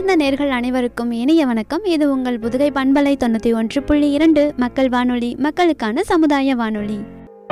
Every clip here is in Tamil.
அன்பார்ந்த நேர்கள் அனைவருக்கும் இனிய வணக்கம் இது உங்கள் புதுகை பண்பலை தொண்ணூற்றி ஒன்று புள்ளி இரண்டு மக்கள் வானொலி மக்களுக்கான சமுதாய வானொலி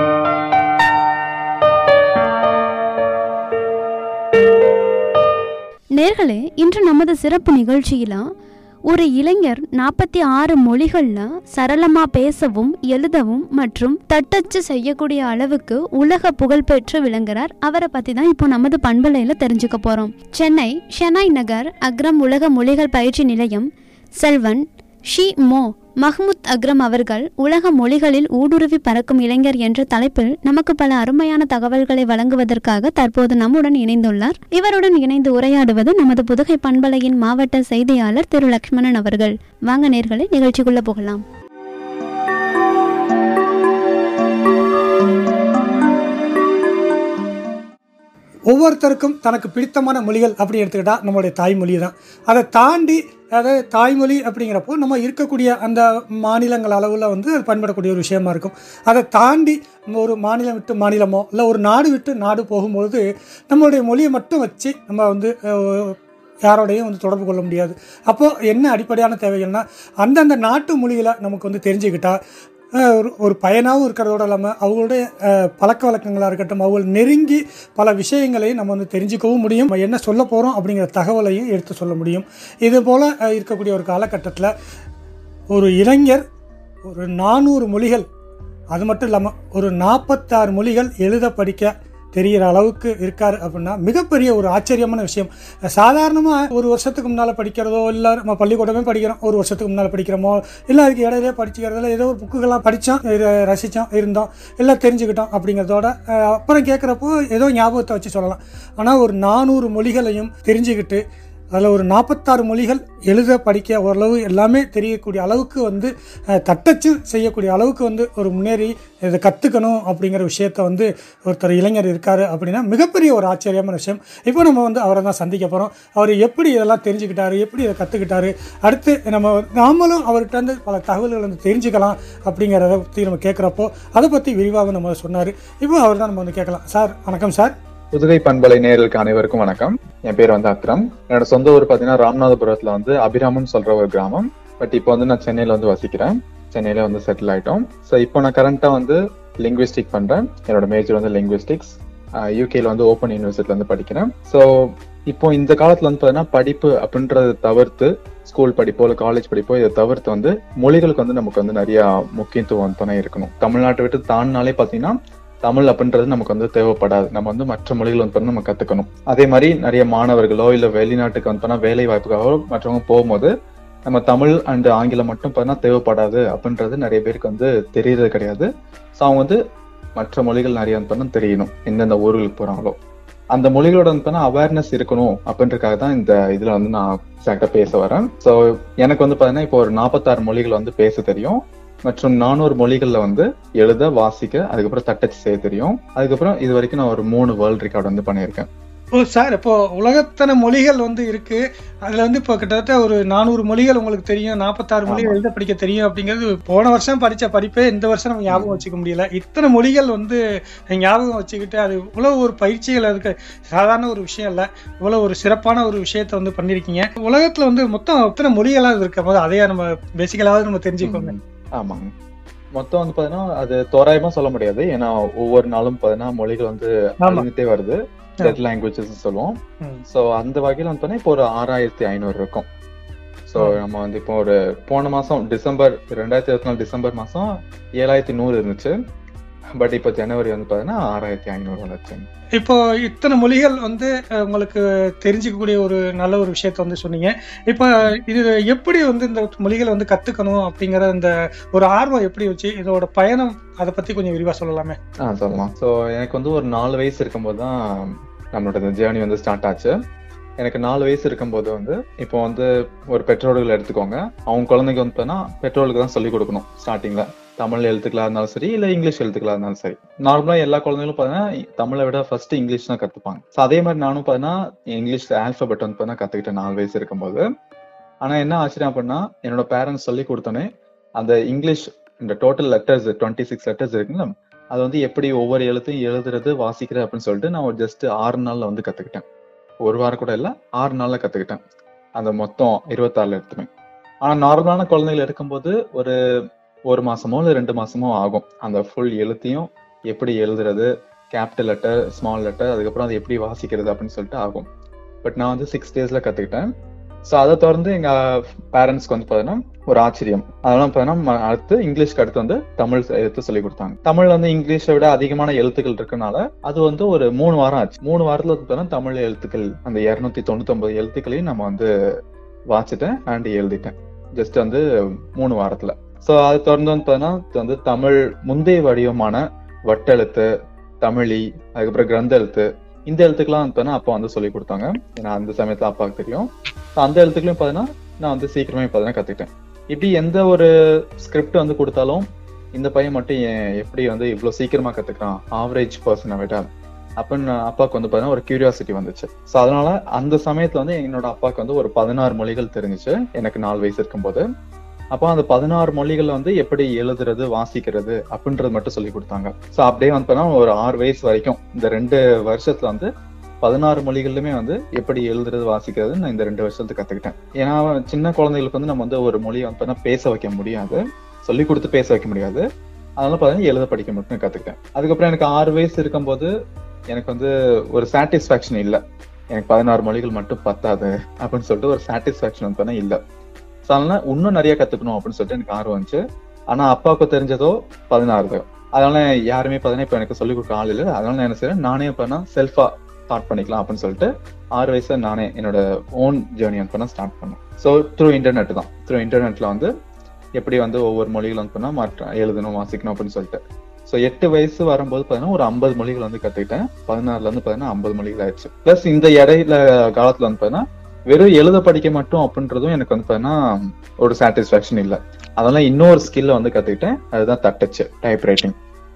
நேர்களே இன்று நமது சிறப்பு நிகழ்ச்சியில ஒரு இளைஞர் நாற்பத்தி ஆறு மொழிகளில் சரளமாக பேசவும் எழுதவும் மற்றும் தட்டச்சு செய்யக்கூடிய அளவுக்கு உலக புகழ்பெற்று விளங்குறார் அவரை பற்றி தான் இப்போ நமது பண்பலையில் தெரிஞ்சுக்க போகிறோம் சென்னை ஷெனாய் நகர் அக்ரம் உலக மொழிகள் பயிற்சி நிலையம் செல்வன் ஷி மோ மஹ்முத் அக்ரம் அவர்கள் உலக மொழிகளில் ஊடுருவி பறக்கும் இளைஞர் என்ற தலைப்பில் நமக்கு பல அருமையான தகவல்களை வழங்குவதற்காக தற்போது நம்முடன் இணைந்துள்ளார் இவருடன் இணைந்து உரையாடுவது நமது புதுகை பண்பலையின் மாவட்ட செய்தியாளர் திரு லக்ஷ்மணன் அவர்கள் வாங்க நேர்களை நிகழ்ச்சிக்குள்ள போகலாம் ஒவ்வொருத்தருக்கும் தனக்கு பிடித்தமான மொழிகள் அப்படி எடுத்துக்கிட்டால் நம்மளுடைய தாய்மொழி தான் அதை தாண்டி அதாவது தாய்மொழி அப்படிங்கிறப்போ நம்ம இருக்கக்கூடிய அந்த மாநிலங்கள் அளவில் வந்து அது பயன்படக்கூடிய ஒரு விஷயமா இருக்கும் அதை தாண்டி நம்ம ஒரு மாநிலம் விட்டு மாநிலமோ இல்லை ஒரு நாடு விட்டு நாடு போகும்பொழுது நம்மளுடைய மொழியை மட்டும் வச்சு நம்ம வந்து அஹ், யாரோடையும் வந்து தொடர்பு கொள்ள முடியாது அப்போது என்ன அடிப்படையான தேவைகள்னா அந்தந்த நாட்டு மொழிகளை நமக்கு வந்து தெரிஞ்சுக்கிட்டா அஹ், ஒரு ஒரு பயனாகவும் இருக்கிறதோட இல்லாமல் அவங்களுடைய அஹ், பழக்க வழக்கங்களாக இருக்கட்டும் அவங்க நெருங்கி பல விஷயங்களையும் நம்ம வந்து தெரிஞ்சுக்கவும் முடியும் நம்ம என்ன சொல்ல போகிறோம் அப்படிங்கிற தகவலையும் எடுத்து சொல்ல முடியும் இது போல் அஹ், இருக்கக்கூடிய ஒரு காலகட்டத்தில் ஒரு இளைஞர் ஒரு நானூறு மொழிகள் அது மட்டும் இல்லாமல் ஒரு நாற்பத்தாறு மொழிகள் எழுத படிக்க தெரிகிற அளவுக்கு இருக்கார் அப்படின்னா மிகப்பெரிய ஒரு ஆச்சரியமான விஷயம் சாதாரணமாக ஒரு வருஷத்துக்கு முன்னால் படிக்கிறதோ இல்லை நம்ம பள்ளிக்கூடமே படிக்கிறோம் ஒரு வருஷத்துக்கு முன்னால் படிக்கிறோமோ இல்லை அதுக்கு இடையிலே படிச்சுக்கிறதுல ஏதோ ஒரு புக்குகள்லாம் படித்தோம் ரசித்தோம் இருந்தோம் எல்லாம் தெரிஞ்சுக்கிட்டோம் அப்படிங்கிறதோட அஹ், அப்புறம் கேட்குறப்போ ஏதோ ஞாபகத்தை வச்சு சொல்லலாம் ஆனால் ஒரு நானூறு மொழிகளையும் தெரிஞ்சுக்கிட்டு அதில் ஒரு நாற்பத்தாறு மொழிகள் எழுத படிக்க ஓரளவு எல்லாமே தெரியக்கூடிய அளவுக்கு வந்து அஹ், தட்டச்சு செய்யக்கூடிய அளவுக்கு வந்து ஒரு முன்னேறி இதை கற்றுக்கணும் அப்படிங்கிற விஷயத்த வந்து ஒருத்தர் இளைஞர் இருக்கார் அப்படின்னா மிகப்பெரிய ஒரு ஆச்சரியமான விஷயம் இப்போ நம்ம வந்து அவரை தான் சந்திக்க போகிறோம் அவர் எப்படி இதெல்லாம் தெரிஞ்சுக்கிட்டாரு எப்படி இதை கற்றுக்கிட்டாரு அடுத்து நம்ம நாமளும் அவர்கிட்ட இருந்து பல தகவல்கள் வந்து தெரிஞ்சுக்கலாம் அப்படிங்கிறத பற்றி நம்ம கேட்குறப்போ அதை பற்றி விரிவாக நம்ம சொன்னார் இப்போ அவர் தான் நம்ம வந்து கேட்கலாம் சார் வணக்கம் சார் புதுகை பண்பலை நேயர்களுக்கு அனைவருக்கும் வணக்கம் என் பேர் வந்து அக்ரம் என்னோட சொந்த ஊர் பாத்தீங்கன்னா ராமநாதபுரத்துல வந்து அபிராமம் சொல்ற ஒரு கிராமம் பட் இப்போ வந்து நான் சென்னையில வந்து வசிக்கிறேன் சென்னையில வந்து செட்டில் ஆயிட்டோம் ஸோ இப்போ நான் கரண்டா வந்து லிங்குவிஸ்டிக் பண்றேன் என்னோட மேஜர் வந்து லிங்குவிஸ்டிக்ஸ் யூகேல வந்து ஓப்பன் யூனிவர்சிட்டில வந்து படிக்கிறேன் ஸோ இப்போ இந்த காலத்துல வந்து பாத்தீங்கன்னா படிப்பு அப்படின்றத தவிர்த்து ஸ்கூல் படிப்போ இல்லை காலேஜ் படிப்போ இதை தவிர்த்து வந்து மொழிகளுக்கு வந்து நமக்கு வந்து நிறைய முக்கியத்துவம் தானே இருக்கணும் தமிழ்நாட்டை விட்டு தாண்டினாலே பாத்தீங்கன்னா தமிழ் அப்படின்றது நமக்கு வந்து தேவைப்படாது நம்ம வந்து மற்ற மொழிகள் வந்து பார்த்தா நம்ம கத்துக்கணும் அதே மாதிரி நிறைய மாணவர்களோ இல்ல வெளிநாட்டுக்கு வந்து பார்த்தா வேலை வாய்ப்புக்காகவோ மற்றவங்க போகும்போது நம்ம தமிழ் அண்ட் ஆங்கிலம் மட்டும் பார்த்தா தேவைப்படாது அப்படின்றது நிறைய பேருக்கு வந்து தெரியறது கிடையாது ஸோ அவங்க வந்து மற்ற மொழிகள் நிறைய வந்து பார்த்தா தெரியணும் எந்தெந்த ஊர்களுக்கு போறாங்களோ அந்த மொழிகளோட வந்து பார்த்தா அவேர்னஸ் இருக்கணும் அப்படின்றதுக்காக தான் இந்த இதுல வந்து நான் எக்ஸாக்டா பேச வரேன் ஸோ எனக்கு வந்து பார்த்தீங்கன்னா இப்போ ஒரு நாற்பத்தாறு மொழிகள் வந்து பேச தெரியும் மற்றும் நானூறு மொழிகள்ல வந்து எழுத வாசிக்க அதுக்கப்புறம் தட்டச்சு செய்ய தெரியும் அதுக்கப்புறம் இது வரைக்கும் நான் ஒரு மூணு வேர்ல்ட் ரெக்கார்ட் வந்து பண்ணியிருக்கேன் ஓ சார் இப்போ உலகத்தன மொழிகள் வந்து இருக்கு அதுல வந்து இப்போ கிட்டத்தட்ட ஒரு நானூறு மொழிகள் உங்களுக்கு தெரியும் நாற்பத்தாறு மொழிகள் ஆமா. எழுத படிக்க தெரியும் அப்படிங்கிறது போன வருஷம் படிச்ச படிப்பே இந்த வருஷம் நம்ம ஞாபகம் வச்சுக்க முடியல இத்தனை மொழிகள் வந்து ஞாபகம் வச்சுக்கிட்டு அது இவ்வளவு ஒரு பயிற்சிகள் இருக்கு சாதாரண ஒரு விஷயம் இல்ல இவ்வளவு ஒரு சிறப்பான ஒரு விஷயத்த வந்து பண்ணிருக்கீங்க உலகத்துல வந்து மொத்தம் எத்தனை மொழிகளாக இருக்கு போது அதையே நம்ம பேசிக்கலாவது நம்ம தெரிஞ்சுக்கோங்க ம், ஆமாங்க மொத்தம் வந்து பாத்தீங்கன்னா அது தோராயமா சொல்ல முடியாது ஏன்னா ஒவ்வொரு நாளும் பாத்தீங்கன்னா மொழிகள் வந்து ஆமா. அழிஞ்சிட்டே வருது டெட் லாங்குவேஜஸ் சொல்லுவோம் ம். சோ அந்த வகையில வந்து பாத்தீங்கன்னா இப்போ ஒரு ஆறாயிரத்தி ஐநூறு இருக்கும் சோ ஆ. நம்ம வந்து இப்போ ஒரு போன மாசம் டிசம்பர் ரெண்டாயிரத்தி இருபத்தி நாலு டிசம்பர் மாசம் ஏழாயிரத்தி நூறு இருந்துச்சு பட் இப்போ ஜனவரி வந்து பாத்தீங்கன்னா ஆறாயிரத்தி ஐநூறு வந்துச்சு இப்போ இத்தனை மொழிகள் வந்து அஹ், உங்களுக்கு தெரிஞ்சுக்கக்கூடிய ஒரு நல்ல ஒரு விஷயத்த வந்து சொன்னீங்க இப்போ இது எப்படி வந்து இந்த மொழிகளை வந்து கத்துக்கணும் அப்படிங்கிற இந்த ஒரு ஆர்வம் எப்படி வச்சு இதோட பயணம் அதை பத்தி கொஞ்சம் விரிவா சொல்லலாமே ஆ சொல்லலாம் ஸோ எனக்கு வந்து ஒரு நாலு வயசு இருக்கும்போது தான் நம்மளோட ஜேர்னி வந்து ஸ்டார்ட் ஆச்சு எனக்கு நாலு வயசு இருக்கும்போது வந்து இப்போ வந்து ஒரு பெற்றோர்கள் எடுத்துக்கோங்க அவங்க குழந்தைங்க வந்து பார்த்தீங்கன்னா பெற்றோர்களுக்கு தான் சொல்லிக் கொடுக்கணும் ஸ்டார்டிங்ல தமிழ் எழுத்துக்களா இருந்தாலும் சரி இல்லை இங்கிலீஷ் எழுத்துக்களா இருந்தாலும் சரி நார்மலாக எல்லா குழந்தைங்களும் பார்த்தீங்கன்னா தமிழை விட ஃபர்ஸ்ட் இங்கிலீஷ் தான் கற்றுப்பாங்க ஸோ அதே மாதிரி நானும் பார்த்தீங்கன்னா இங்கிலீஷ் ஆல்ஃபபெட் வந்து பார்த்தீங்கன்னா கற்றுக்கிட்டேன் நாலு வயசு இருக்கும்போது ஆனால் என்ன ஆச்சரியம் அப்படின்னா என்னோட பேரண்ட்ஸ் சொல்லி கொடுத்தோன்னே அந்த இங்கிலீஷ் இந்த total letters twenty six letters இருக்குல்ல அது வந்து எப்படி ஒவ்வொரு எழுத்தையும் எழுதுறது வாசிக்கிறது அப்படின்னு சொல்லிட்டு நான் ஒரு ஜஸ்ட் ஆறு நாள்ல வந்து கத்துக்கிட்டேன் ஒரு வாரம் கூட இல்ல ஆறு நாள்ல கத்துக்கிட்டேன் அந்த மொத்தம் இருபத்தாறுல எடுத்துமே ஆனா நார்மலான குழந்தைகள் எடுக்கும்போது ஒரு ஒரு மாசமோ இல்ல ரெண்டு மாசமோ ஆகும் அந்த ஃபுல் எழுத்தையும் எப்படி எழுதுறது கேபிட்டல் லெட்டர் ஸ்மால் லெட்டர் அதுக்கப்புறம் அதை எப்படி வாசிக்கிறது அப்படின்னு சொல்லிட்டு ஆகும் பட் நான் வந்து சிக்ஸ் டேஸ்ல கத்துக்கிட்டேன் ஸோ அதை தொடர்ந்து எங்க பேரண்ட்ஸ்க்கு வந்து பார்த்தீங்கன்னா ஒரு ஆச்சரியம் அதெல்லாம் பார்த்தீங்கன்னா அடுத்து இங்கிலீஷ்க்கு அடுத்து வந்து தமிழ் எழுத்து சொல்லி கொடுத்தாங்க தமிழ் வந்து இங்கிலீஷை விட அதிகமான எழுத்துக்கள் இருக்கனால அது வந்து ஒரு மூணு வாரம் ஆச்சு மூணு வாரத்துல வந்து பார்த்தீங்கன்னா தமிழ் எழுத்துக்கள் அந்த இருநூத்தி தொண்ணூத்தி ஒன்பது எழுத்துக்களையும் நம்ம வந்து வாச்சிட்டேன் அண்ட் எழுதிட்டேன் ஜஸ்ட் வந்து மூணு வாரத்துல ஸோ அது தொடர்ந்து வந்து பார்த்தீங்கன்னா இது வந்து தமிழ் முந்தைய வடிவமான வட்டெழுத்து தமிழி அதுக்கப்புறம் கிரந்த எழுத்து இந்த எழுத்துக்கெல்லாம் வந்து பார்த்தீங்கன்னா அப்பா வந்து சொல்லி கொடுத்தாங்க ஏன்னா அந்த சமயத்துல அப்பாவுக்கு தெரியும் So அந்த எழுத்துக்களையும் பார்த்தீங்கன்னா நான் வந்து சீக்கிரமே பார்த்தீங்கன்னா கத்துக்கிட்டேன் இப்படி எந்த ஒரு ஸ்கிரிப்ட் வந்து கொடுத்தாலும் இந்த பையன் மட்டும் ஏன் எப்படி வந்து இவ்வளவு சீக்கிரமா கத்துக்கிறான் ஆவரேஜ் பர்சனை விட அப்படின்னு அப்பாவுக்கு வந்து பார்த்தீங்கன்னா ஒரு கியூரியாசிட்டி வந்துச்சு ஸோ அதனால அந்த சமயத்துல வந்து என்னோட அப்பாவுக்கு வந்து ஒரு பதினாறு மொழிகள் தெரிஞ்சுச்சு எனக்கு நாலு வயசு இருக்கும்போது அப்போ அந்த பதினாறு மொழிகள்ல வந்து எப்படி எழுதுறது வாசிக்கிறது அப்படின்றது மட்டும் சொல்லி கொடுத்தாங்க ஸோ அப்படியே வந்து பார்த்தீங்கன்னா ஒரு ஆறு வயசு வரைக்கும் இந்த ரெண்டு வருஷத்துல வந்து பதினாறு மொழிகள்லுமே வந்து எப்படி எழுதுறது வாசிக்கிறது நான் இந்த ரெண்டு வருஷத்துக்கு கத்துக்கிட்டேன் ஏன்னா சின்ன குழந்தைகளுக்கு வந்து நம்ம வந்து ஒரு மொழியை வந்து பார்த்தீங்கன்னா பேச வைக்க முடியாது சொல்லி கொடுத்து பேச வைக்க முடியாது அதனால பார்த்தீங்கன்னா எழுத படிக்க மட்டும் கத்துக்கிட்டேன் அதுக்கப்புறம் எனக்கு ஆறு வயசு இருக்கும்போது எனக்கு வந்து ஒரு சாட்டிஸ்ஃபேக்ஷன் இல்லை எனக்கு பதினாறு மொழிகள் மட்டும் பத்தாது அப்படின்னு சொல்லிட்டு ஒரு சாட்டிஸ்ஃபேக்ஷன் வந்து பார்த்தீங்கன்னா இல்லை ஸோ அதனால இன்னும் நிறைய கத்துக்கணும் அப்படின்னு சொல்லிட்டு எனக்கு ஆர்வம் வந்துச்சு ஆனா அப்பாவுக்கு தெரிஞ்சதோ பதினாறு தான் அதனால யாருமே பார்த்தீங்கன்னா இப்போ எனக்கு சொல்லிக் கொடுக்க ஆள் இல்லை அதனால நான் என்ன செய்யறேன் நானே இப்போ செல்ஃபா ஸ்டார்ட் பண்ணிக்கலாம் அப்படின்னு சொல்லிட்டு ஆறு வயசுல நானே என்னோட ஓன் ஜேர்னி வந்து பண்ண ஸ்டார்ட் பண்ணேன் ஸோ த்ரூ இன்டர்நெட் தான் த்ரூ இன்டர்நெட்ல வந்து எப்படி வந்து ஒவ்வொரு மொழிகள் வந்து பண்ணா மாற்ற எழுதணும் வாசிக்கணும் அப்படின்னு சொல்லிட்டு ஸோ எட்டு வயசு வரும்போது பார்த்தீங்கன்னா ஒரு ஐம்பது மொழிகள் வந்து கத்துக்கிட்டேன் பதினாறுல இருந்து பார்த்தீங்கன்னா ஐம்பது மொழிகள் ஆயிடுச்சு ப்ளஸ் இந்த இடையில காலத்துல வந்து பார்த்தீங்கன்னா வெறும் எழுத படிக்க மட்டும் அப்படின்றதும் எனக்கு வந்து பார்த்தீங்கன்னா ஒரு சாட்டிஸ்ஃபேக்ஷன் இல்லை அதெல்லாம் இன்னொரு ஸ்கில்ல வந்து கத்துக்கிட்டேன் அதுதான் தட்டச்சு டைப் ரைட்டிங்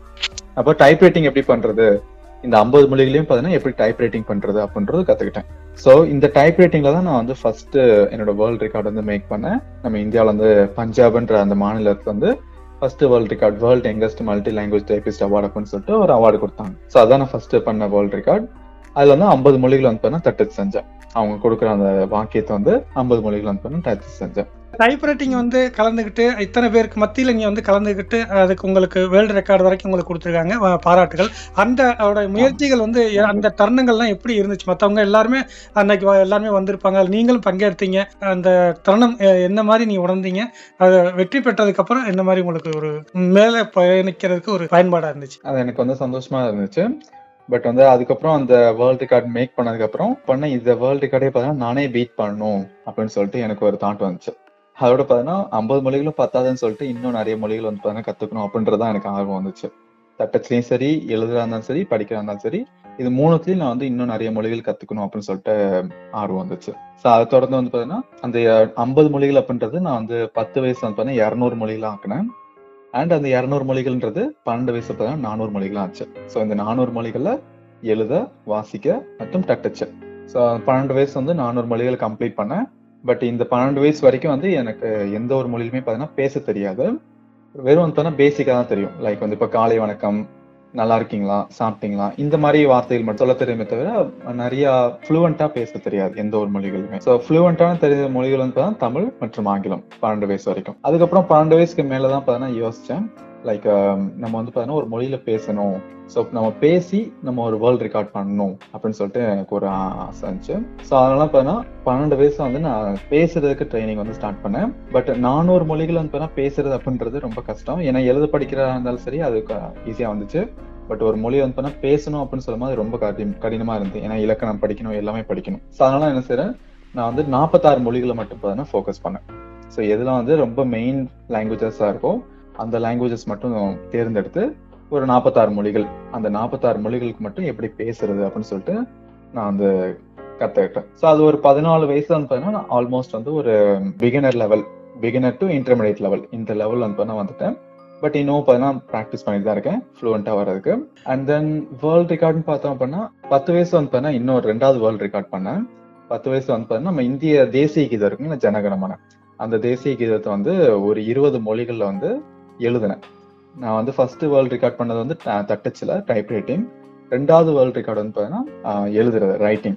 அப்போ டைப் ரைட்டிங் எப்படி பண்றது இந்த ஐம்பது மொழிகளையும் பார்த்தீங்கன்னா எப்படி டைப் ரைட்டிங் பண்றது அப்படின்றது கத்துக்கிட்டேன் ஸோ இந்த டைப் ரைட்டிங்ல தான் நான் வந்து ஃபர்ஸ்ட் என்னோட வேர்ல்ட் ரெக்கார்ட் வந்து மேக் பண்ணேன் நம்ம இந்தியாவில வந்து பஞ்சாப்ன்ற அந்த மாநிலத்துல வந்து first world record world youngest multi language typist award அப்படின்னு சொல்லிட்டு ஒரு அவார்டு கொடுத்தாங்க ஸோ அதான் நான் ஃபர்ஸ்ட் பண்ண வேர்ல்ட் ரெக்கார்ட் அதுல வந்து ஐம்பது மொழிகள் வந்து பண்ண தட்டச்சு செஞ்சேன் அவங்க கொடுக்குற அந்த வாக்கியத்தை வந்து ஐம்பது மொழிகள் வந்து பண்ண தட்டச்சு செஞ்சேன் டைப்ரைட்டிங் வந்து கலந்துக்கிட்டு இத்தனை பேருக்கு மத்தியில் நீங்கள் வந்து கலந்துக்கிட்டு அதுக்கு உங்களுக்கு வேர்ல்டு ரெக்கார்டு வரைக்கும் உங்களுக்கு கொடுத்துருக்காங்க வ- பாராட்டுகள் அந்த அவரோட முயற்சிகள் வந்து எ- அந்த தருணங்கள்லாம் எப்படி இருந்துச்சு மற்றவங்க எல்லாருமே அன்னைக்கு வ- எல்லாருமே வந்திருப்பாங்க அதுல நீங்களும் பங்கெடுத்தீங்க அந்த தருணம் எ- என்ன மாதிரி நீ உணர்ந்தீங்க அது வெற்றி பெற்றதுக்கு அப்புறம் என்ன மாதிரி உங்களுக்கு ஒரு மேலே பயணிக்கிறதுக்கு ஒரு பயன்பாடாக இருந்துச்சு அது எனக்கு வந்து சந்தோஷமா இருந்துச்சு பட் வந்து அதுக்கப்புறம் அந்த வேர்ல்ட் ரெக்கார்ட் மேக் பண்ணதுக்கு அப்புறம் பண்ண இந்த வேர்ல்ட் ரெக்கார்டே பார்த்தீங்கன்னா நானே பீட் பண்ணணும் அப்படின்னு சொல்லிட்டு எனக்கு ஒரு தாட் வந்துச்சு அதோட பார்த்தீங்கன்னா ஐம்பது மொழிகளும் பத்தாதுன்னு சொல்லிட்டு இன்னும் நிறைய மொழிகள் வந்து பார்த்தீங்கன்னா கத்துக்கணும் அப்படின்றதான் எனக்கு ஆர்வம் வந்துச்சு தட்டச்சுலயும் சரி எழுதுறா இருந்தாலும் சரி படிக்கிறா இருந்தாலும் சரி இது மூணுத்துலயும் நான் வந்து இன்னும் நிறைய மொழிகள் கத்துக்கணும் அப்படின்னு சொல்லிட்டு ஆர்வம் வந்துச்சு ஸோ அதை தொடர்ந்து வந்து பார்த்தீங்கன்னா அந்த ஐம்பது மொழிகள் அப்படின்றது நான் வந்து பத்து வயசுல வந்து பார்த்தீங்கன்னா இரநூறு மொழிகள் ஆக்கினேன் அண்ட் அந்த இரநூறு மொழிகள்ன்றது பன்னெண்டு வயசு பார்த்தீங்கன்னா நானூறு மொழிகள் ஆச்சு ஸோ இந்த நானூறு மொழிகள்ல எழுத வாசிக்க மற்றும் தட்டச்சு ஸோ பன்னெண்டு வயசு வந்து நானூறு மொழிகள் கம்ப்ளீட் பண்ணேன் பட் இந்த பன்னெண்டு வயசு வரைக்கும் வந்து எனக்கு எந்த ஒரு மொழியிலுமே பார்த்தீங்கன்னா பேச தெரியாது வெறும் வந்து பேசிக்காக தான் தெரியும் லைக் வந்து இப்போ காலை வணக்கம் நல்லா இருக்கீங்களா சாப்பிட்டீங்களா இந்த மாதிரி வார்த்தைகள் மட்டும் சொல்ல தெரியுமே தவிர நிறைய ஃப்ளூவெண்டா பேச தெரியாது எந்த ஒரு மொழிகளுமே ஸோ ஃப்ளூவெண்டான தெரிஞ்ச மொழிகள் வந்து பார்த்தா தமிழ் மற்றும் ஆங்கிலம் பன்னெண்டு வயசு வரைக்கும் அதுக்கப்புறம் பன்னெண்டு வயசுக்கு மேல தான் பார்த்தீங்கன்னா யோசிச்சேன் லைக் நம்ம வந்து பார்த்தீங்கன்னா ஒரு மொழியில பேசணும் ஸோ நம்ம பேசி நம்ம ஒரு வேர்ல்ட் ரெக்கார்ட் பண்ணணும் அப்படின்னு சொல்லிட்டு எனக்கு ஒரு ஆசை இருந்துச்சு ஸோ அதனால பார்த்தீங்கன்னா பன்னெண்டு வயசுல வந்து நான் பேசுறதுக்கு ட்ரைனிங் வந்து ஸ்டார்ட் பண்ணேன் பட் நானூறு மொழிகள் வந்து பார்த்தீங்கன்னா பேசுறது அப்படின்றது ரொம்ப கஷ்டம் ஏன்னா எழுத படிக்கிறதா இருந்தாலும் சரி அது ஈஸியா வந்துச்சு பட் ஒரு மொழி வந்து பார்த்தா பேசணும் அப்படின்னு சொல்லும் போது ரொம்ப கடின கடினமா இருந்தது ஏன்னா இலக்கணம் படிக்கணும் எல்லாமே படிக்கணும் ஸோ அதனால என்ன செய்றேன் நான் வந்து நாற்பத்தாறு மொழிகளை மட்டும் பார்த்தீங்கன்னா ஃபோக்கஸ் பண்ணேன் ஸோ எதுலாம் வந்து ரொம்ப மெயின் லாங்குவேஜஸா இருக்கோ அந்த லாங்குவேஜஸ் மட்டும் தேர்ந்தெடுத்து ஒரு நாற்பத்தாறு மொழிகள் அந்த நாற்பத்தாறு மொழிகளுக்கு மட்டும் எப்படி பேசுறது அப்படின்னு சொல்லிட்டு நான் வந்து கத்துக்கிட்டேன் ஸோ அது ஒரு பதினாலு வயசுல வந்து பார்த்தீங்கன்னா நான் ஆல்மோஸ்ட் வந்து ஒரு beginner level beginner to intermediate level இந்த லெவல் வந்து பார்த்தா வந்துட்டேன் பட் இன்னும் பார்த்தீங்கன்னா ப்ராக்டிஸ் பண்ணிட்டு தான் இருக்கேன் ஃப்ளூவெண்ட்டாக வர்றதுக்கு அண்ட் தென் வேர்ல்ட் ரெக்கார்ட்னு பார்த்தோம் அப்படின்னா பத்து வயசு வந்து பார்த்தீங்கன்னா இன்னொரு ரெண்டாவது வேர்ல்ட் ரெக்கார்ட் பண்ணேன் பத்து வயசு வந்து பார்த்தீங்கன்னா நம்ம இந்திய தேசிய கீதம் இருக்குங்களா ஜனகணமன அந்த தேசிய கீதத்தை வந்து ஒரு இருபது மொழிகள்ல வந்து எழுதினேன் நான் வந்து ஃபர்ஸ்ட் வேர்ல்ட் ரெக்கார்ட் பண்ணது வந்து த- தட்டச்சுல டைப் ரைட்டிங் ரெண்டாவது வேர்ல்ட் ரெக்கார்டு வந்து பார்த்தீங்கன்னா ஆஹ், எழுதுறது ரைட்டிங்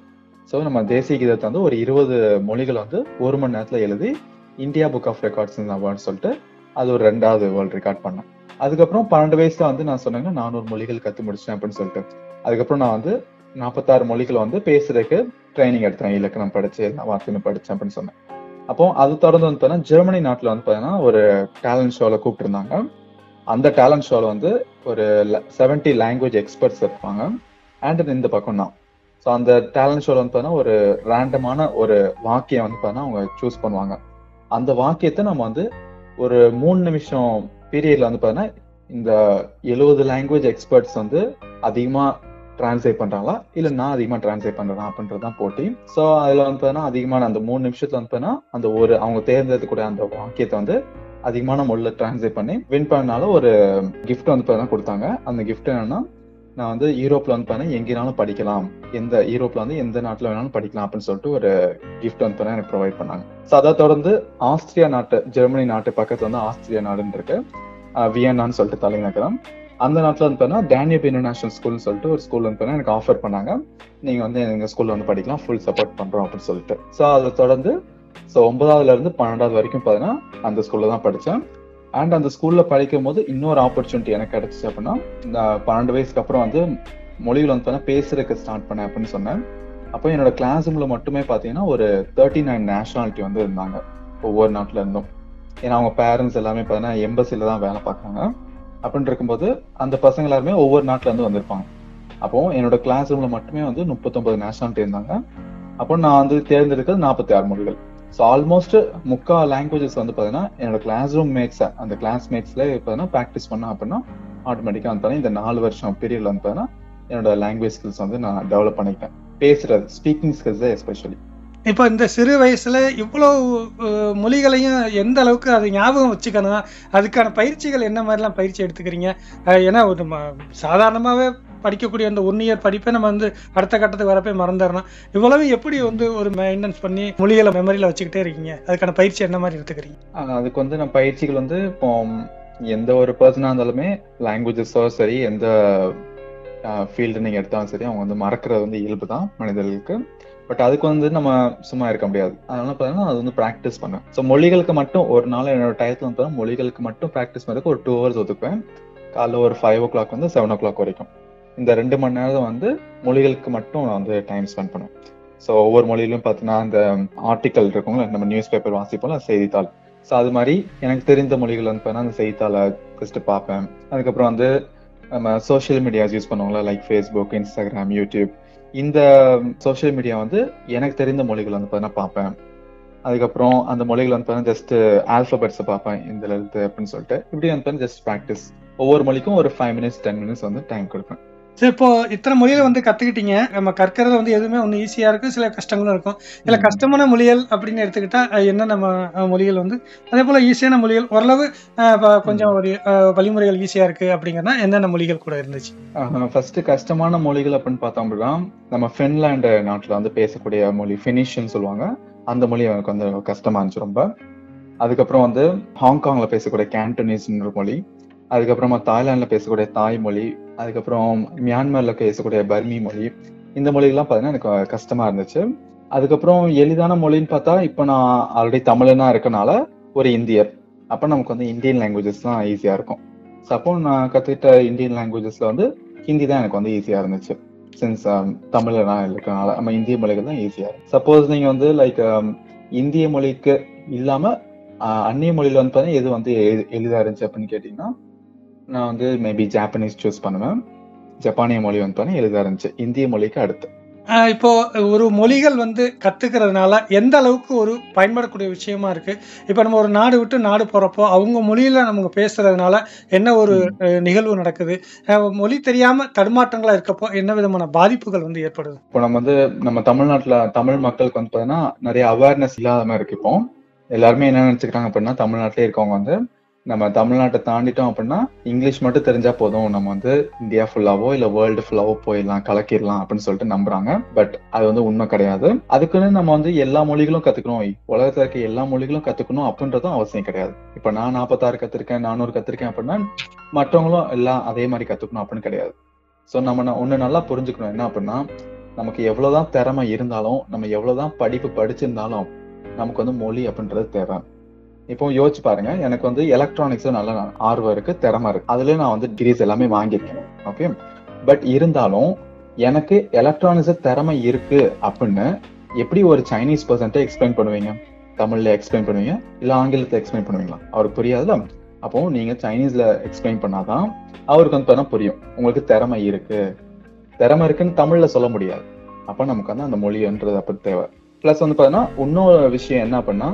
ஸோ நம்ம தேசிய கீதத்தை வந்து ஒரு இருபது மொழிகள் வந்து ஒரு மணி நேரத்துல எழுதி இந்தியா புக் ஆஃப் ரெக்கார்ட்ஸ் அவார்ட்னு சொல்லிட்டு அது ஒரு ரெண்டாவது வேர்ல்ட் ரெக்கார்ட் பண்ணேன் அதுக்கப்புறம் பன்னெண்டு வயசுல வந்து நான் சொன்னேன்னா நானூறு மொழிகள் கத்து முடிச்சேன் அப்படின்னு சொல்லிட்டு அதுக்கப்புறம் நான் வந்து நாற்பத்தாறு மொழிகள் வந்து பேசுறதுக்கு ட்ரைனிங் எடுத்தேன் இலக்கணம் படிச்சு எல்லா வார்த்தையும் படிச்சேன் அப்படின்னு சொன்னேன் அப்போ அது தொடர்ந்து வந்து பார்த்தீங்கன்னா ஜெர்மனி நாட்டில் வந்து பார்த்தீங்கன்னா ஒரு டேலண்ட் ஷோவில் கூப்பிட்டுருந்தாங்க அந்த டேலண்ட் ஷோவில் வந்து ஒரு செவன்டி லாங்குவேஜ் எக்ஸ்பர்ட்ஸ் இருப்பாங்க அண்ட் இந்த பக்கம் தான் ஸோ அந்த டேலண்ட் ஷோவில் வந்து பார்த்தீங்கன்னா ஒரு ரேண்டமான ஒரு வாக்கியம் வந்து பார்த்தீங்கன்னா அவங்க சூஸ் பண்ணுவாங்க அந்த வாக்கியத்தை நம்ம வந்து ஒரு மூணு நிமிஷம் பீரியட்ல வந்து பார்த்தீங்கன்னா இந்த எழுபது லாங்குவேஜ் எக்ஸ்பர்ட்ஸ் வந்து அதிகமா டிரான்ஸ்லேட் பண்றாங்களா இல்ல நான் அதிகமா டிரான்ஸ்லேட் பண்றேன் அப்படின்றதுதான் போட்டி சோ அதுல வந்து பார்த்தீங்கன்னா அதிகமான அந்த மூணு நிமிஷத்துல வந்து பார்த்தீங்கன்னா அந்த ஒரு அவங்க தேர்ந்தெடுக்கக்கூடிய அந்த வாக்கியத்தை வந்து அதிகமான மொழில டிரான்ஸ்லேட் பண்ணி வின் பண்ணனால ஒரு கிஃப்ட் வந்து பார்த்தீங்கன்னா கொடுத்தாங்க அந்த கிஃப்ட் என்னன்னா நான் வந்து யூரோப்ல வந்து பார்த்தீங்கன்னா எங்கேனாலும் படிக்கலாம் எந்த யூரோப்ல வந்து எந்த நாட்டுல வேணாலும் படிக்கலாம் அப்படின்னு சொல்லிட்டு ஒரு கிஃப்ட் வந்து பார்த்தீங்கன்னா எனக்கு ப்ரொவைட் பண்ணாங்க ஸோ அதை தொடர்ந்து ஆஸ்திரியா நாட்டு ஜெர்மனி நாட்டு பக்கத்துல வந்து ஆஸ்திரியா நாடுன்னு இருக்கு அஹ் வியன்னான்னு சொல்லிட்டு தலைநகரம் அந்த நாட்டில் வந்து பார்த்தீங்கன்னா டேனியப் இன்டர்நேஷனல் ஸ்கூல்னு சொல்லிட்டு ஒரு ஸ்கூல் வந்து பார்த்தீங்கன்னா எனக்கு ஆஃபர் பண்ணாங்க நீங்க வந்து எங்க ஸ்கூல்ல வந்து படிக்கலாம் ஃபுல் சப்போர்ட் பண்றோம் அப்படின்னு சொல்லிட்டு ஸோ அதை தொடர்ந்து ஸோ ஒன்பதாவதுல இருந்து பன்னெண்டாவது வரைக்கும் பார்த்தீங்கன்னா அந்த ஸ்கூல்ல தான் படித்தேன் அண்ட் அந்த ஸ்கூல்ல படிக்கும் போது இன்னொரு ஆப்பர்ச்சுனிட்டி எனக்கு கிடைச்சிச்சு அப்படின்னா இந்த பன்னெண்டு வயசுக்கு அப்புறம் வந்து மொழிகள் வந்து பார்த்தீங்கன்னா பேசுறதுக்கு ஸ்டார்ட் பண்ணேன் அப்படின்னு சொன்னேன் அப்போ என்னோட கிளாஸ் ரூம்ல மட்டுமே பார்த்தீங்கன்னா ஒரு தேர்ட்டி நைன் நேஷனாலிட்டி வந்து இருந்தாங்க ஒவ்வொரு நாட்டுல இருந்தும் ஏன்னா அவங்க பேரண்ட்ஸ் எல்லாமே பார்த்தீங்கன்னா எம்பசில தான் வேலை பார்க்குறாங்க அப்படின்னு இருக்கும்போது அந்த பசங்க எல்லாருமே ஒவ்வொரு நாட்டுல இருந்து வந்திருப்பாங்க அப்போ என்னோட கிளாஸ் ரூம்ல மட்டுமே வந்து முப்பத்தொன்பது நேஷனாலிட்டி இருந்தாங்க அப்போ நான் வந்து தேர்ந்தெடுக்கிறது நாற்பத்தி ஆறு மொழிகள் ஸோ ஆல்மோஸ்ட் முக்கா லாங்குவேஜஸ் வந்து பார்த்தீங்கன்னா என்னோட கிளாஸ் ரூம் மேட்ஸ் அந்த கிளாஸ் மேட்ஸ்ல பார்த்தீங்கன்னா ப்ராக்டிஸ் பண்ணோம் அப்படின்னா ஆட்டோமேட்டிக்காக வந்து பார்த்தீங்கன்னா இந்த நாலு வருஷம் பீரியட்ல வந்து பார்த்தீங்கன்னா என்னோட லாங்குவேஜ் ஸ்கில்ஸ் வந்து நான் டெவலப் பண்ணிக்கிட்டேன் பேசுறது ஸ்பீக்கிங் ஸ்கில்ஸ் எஸ்பெஷலி இப்போ இந்த சிறு வயசுல இவ்வளவு அஹ், மொழிகளையும் எந்த அளவுக்கு அது ஞாபகம் வச்சுக்கணும் அதுக்கான பயிற்சிகள் என்ன மாதிரிலாம் பயிற்சி எடுத்துக்கிறீங்க அஹ், ஏன்னா ஒரு நம்ம சாதாரணமாகவே படிக்கக்கூடிய அந்த ஒன் இயர் படிப்பை நம்ம வந்து அடுத்த கட்டத்துக்கு வரப்பே மறந்துடணும் இவ்வளவு எப்படி வந்து ஒரு மெயின்டெனன்ஸ் பண்ணி மொழிகளை மெமரியில் வச்சுக்கிட்டே இருக்கீங்க அதுக்கான பயிற்சி என்ன மாதிரி எடுத்துக்கிறீங்க ஆஹ் அதுக்கு வந்து நான் பயிற்சிகள் வந்து இப்போ எந்த ஒரு பர்சனா இருந்தாலுமே லாங்குவேஜஸோ சரி எந்த ஃபீல்டு நீங்க எடுத்தாலும் சரி அவங்க வந்து மறக்கிறது வந்து இயல்பு தான் மனிதர்களுக்கு பட் அதுக்கு வந்து நம்ம சும்மா இருக்க முடியாது அதனால பார்த்தீங்கன்னா அது வந்து ப்ராக்டிஸ் பண்ணுவேன் ஸோ மொழிகளுக்கு மட்டும் ஒரு நாள் என்னோட டயத்துல வந்து பார்த்தீங்கன்னா மொழிகளுக்கு மட்டும் ப்ராக்டிஸ் பண்ணுறதுக்கு ஒரு டூ ஹவர்ஸ் ஒதுக்குவேன் காலைல ஒரு ஃபைவ் ஓ கிளாக் வந்து செவன் ஓ கிளாக் வரைக்கும் இந்த ரெண்டு மணி நேரம் வந்து மொழிகளுக்கு மட்டும் நான் வந்து டைம் ஸ்பெண்ட் பண்ணுவேன் ஸோ ஒவ்வொரு மொழியிலும் பார்த்தீங்கன்னா அந்த ஆர்டிக்கல் இருக்குங்களா நம்ம நியூஸ் பேப்பர் வாசிப்போம்ல செய்தித்தாள் ஸோ அது மாதிரி எனக்கு தெரிந்த மொழிகள் வந்து பார்த்தீங்கன்னா அந்த செய்தித்தாளை ஃபர்ஸ்ட் பார்ப்பேன் அதுக்கப்புறம் வந்து நம்ம சோஷியல் மீடியாஸ் யூஸ் பண்ணுவாங்களா லைக் ஃபேஸ்புக் இன்ஸ்டாகிராம் யூடியூப் இந்த சோஷியல் மீடியா வந்து எனக்கு தெரிந்த மொழிகள் வந்து பார்த்தீங்கன்னா பார்ப்பேன் அதுக்கப்புறம் அந்த மொழிகள் வந்து பார்த்தீங்கன்னா ஜஸ்ட் ஆல்பபெட்ஸை பார்ப்பேன் இந்த எழுத்து அப்படின்னு சொல்லிட்டு இப்படி வந்து ஜஸ்ட் ப்ராக்டிஸ் ஒவ்வொரு மொழிக்கும் ஒரு ஃபைவ் மினிட்ஸ் டென் மினிட்ஸ் வந்து டைம் கொடுப்பேன் சரி இப்போ இத்தனை மொழிகளை வந்து கத்துக்கிட்டீங்க நம்ம கற்கிறது வந்து எதுவுமே ஒன்று ஈஸியா இருக்கும் சில கஷ்டங்களும் இருக்கும் சில கஷ்டமான மொழிகள் அப்படின்னு எடுத்துக்கிட்டா அஹ், என்ன நம்ம அஹ், மொழிகள் வந்து அதே போல ஈஸியான மொழிகள் ஓரளவு அஹ், ப- கொஞ்சம் ஒரு அஹ், வழிமுறைகள் ஈஸியா இருக்கு அப்படிங்கன்னா என்னென்ன மொழிகள் கூட இருந்துச்சு ஃபர்ஸ்ட் கஷ்டமான மொழிகள் அப்படின்னு பார்த்தோம் அப்படின்னா நம்ம ஃபின்லாண்டு நாட்டில் வந்து பேசக்கூடிய மொழி ஃபினிஷியன் சொல்லுவாங்க அந்த மொழி எனக்கு வந்து கஷ்டமா இருந்துச்சு ரொம்ப அதுக்கப்புறம் வந்து ஹாங்காங்ல பேசக்கூடிய கேண்டனீஸ்ன்ற மொழி அதுக்கப்புறமா தாய்லாந்துல பேசக்கூடிய தாய் மொழி அதுக்கப்புறம் மியான்மர்ல பேசக்கூடிய பர்மி மொழி இந்த மொழிகள்லாம் பார்த்தீங்கன்னா எனக்கு கஷ்டமா இருந்துச்சு அதுக்கப்புறம் எளிதான மொழின்னு பார்த்தா இப்போ நான் ஆல்ரெடி தமிழனா இருக்கனால ஒரு இந்தியர் அப்போ நமக்கு வந்து இந்தியன் லாங்குவேஜஸ் தான் ஈஸியா இருக்கும் ஸோ அப்போ நான் கத்துக்கிட்ட இந்தியன் லாங்குவேஜஸ்ல வந்து ஹிந்தி தான் எனக்கு வந்து ஈஸியா இருந்துச்சு சின்ஸ் தமிழ்ல நான் இருக்கனால நம்ம இந்திய மொழிகள் தான் ஈஸியா சப்போஸ் நீங்க வந்து லைக் இந்திய மொழிக்கு இல்லாம ஆஹ், அந்நிய மொழியில வந்து பார்த்தீங்கன்னா எது வந்து எ- எளிதா இருந்துச்சு அப்படின்னு கேட்டீங்கன்னா நான் வந்து மேபி ஜாப்பனீஸ் சூஸ் பண்ணுவேன் ஜப்பானிய மொழி வந்து பார்த்தீங்கன்னா எளிதா இருந்துச்சு இந்திய மொழிக்கு அடுத்து அஹ், இப்போ ஒரு மொழிகள் வந்து கத்துக்கிறதுனால எந்த அளவுக்கு ஒரு பயன்படக்கூடிய விஷயமா இருக்கு இப்போ நம்ம ஒரு நாடு விட்டு நாடு போறப்போ அவங்க மொழியில நமக்கு பேசுறதுனால என்ன ஒரு அஹ், நிகழ்வு நடக்குது அஹ், மொழி தெரியாம தடுமாற்றங்களா இருக்கப்போ என்ன விதமான பாதிப்புகள் வந்து ஏற்படுது இப்போ நம்ம வந்து நம்ம தமிழ்நாட்டுல தமிழ் மக்களுக்கு வந்து பார்த்தீங்கன்னா நிறைய அவேர்னஸ் இல்லாத மாதிரி இருக்கு இப்போ எல்லாருமே என்ன நினைச்சுக்கிறாங்க அப்படின்னா தமிழ்நாட்டிலே இருக்கவங்க வந்து நம்ம தமிழ்நாட்டை தாண்டிட்டோம் அப்படின்னா இங்கிலீஷ் மட்டும் தெரிஞ்சா போதும் நம்ம வந்து இந்தியா ஃபுல்லாவோ இல்ல வேர்ல்டு ஃபுல்லாவோ போயிடலாம் கலக்கிடலாம் அப்படின்னு சொல்லிட்டு நம்புறாங்க பட் அது வந்து உண்மை கிடையாது அதுக்குன்னு நம்ம வந்து எல்லா மொழிகளும் கத்துக்கணும் உலகத்துல இருக்க எல்லா மொழிகளும் கத்துக்கணும் அப்படின்றதும் அவசியம் கிடையாது இப்ப நான் நாற்பத்தாறு கத்திருக்கேன் நானூறு கத்திருக்கேன் அப்படின்னா மற்றவங்களும் எல்லாம் அதே மாதிரி கத்துக்கணும் அப்படின்னு கிடையாது ஸோ நம்ம ந- ஒண்ணு நல்லா புரிஞ்சுக்கணும் என்ன அப்படின்னா நமக்கு எவ்வளவுதான் திறமை இருந்தாலும் நம்ம எவ்வளவுதான் படிப்பு படிச்சிருந்தாலும் நமக்கு வந்து மொழி அப்படின்றது தேவை இப்போ யோசிச்சு பாருங்க எனக்கு வந்து எலக்ட்ரானிக்ஸ்ல நல்ல ஆர்வம் இருக்கு திறமை இருக்கு அதுல நான் வந்து டிகிரிஸ் எல்லாமே வாங்கியிருக்கேன் ஓகே பட் இருந்தாலும் எனக்கு எலக்ட்ரானிக்ஸ் திறமை இருக்கு அப்படின்னு எப்படி ஒரு சைனீஸ் பர்சன்ட்ட எக்ஸ்பிளைன் பண்ணுவீங்க தமிழ்ல எக்ஸ்பிளைன் பண்ணுவீங்க இல்ல ஆங்கிலத்துல எக்ஸ்பிளைன் பண்ணுவீங்களா அவருக்கு புரியாதுல அப்போ நீங்க சைனீஸ்ல எக்ஸ்பிளைன் பண்ணாதான் அவருக்கு வந்து பார்த்தா புரியும் உங்களுக்கு திறமை இருக்கு திறமை இருக்குன்னு தமிழ்ல சொல்ல முடியாது அப்ப நமக்கு வந்து அந்த மொழின்றது அப்படி தேவை பிளஸ் வந்து பாத்தீங்கன்னா இன்னொரு விஷயம் என்ன பண்ணா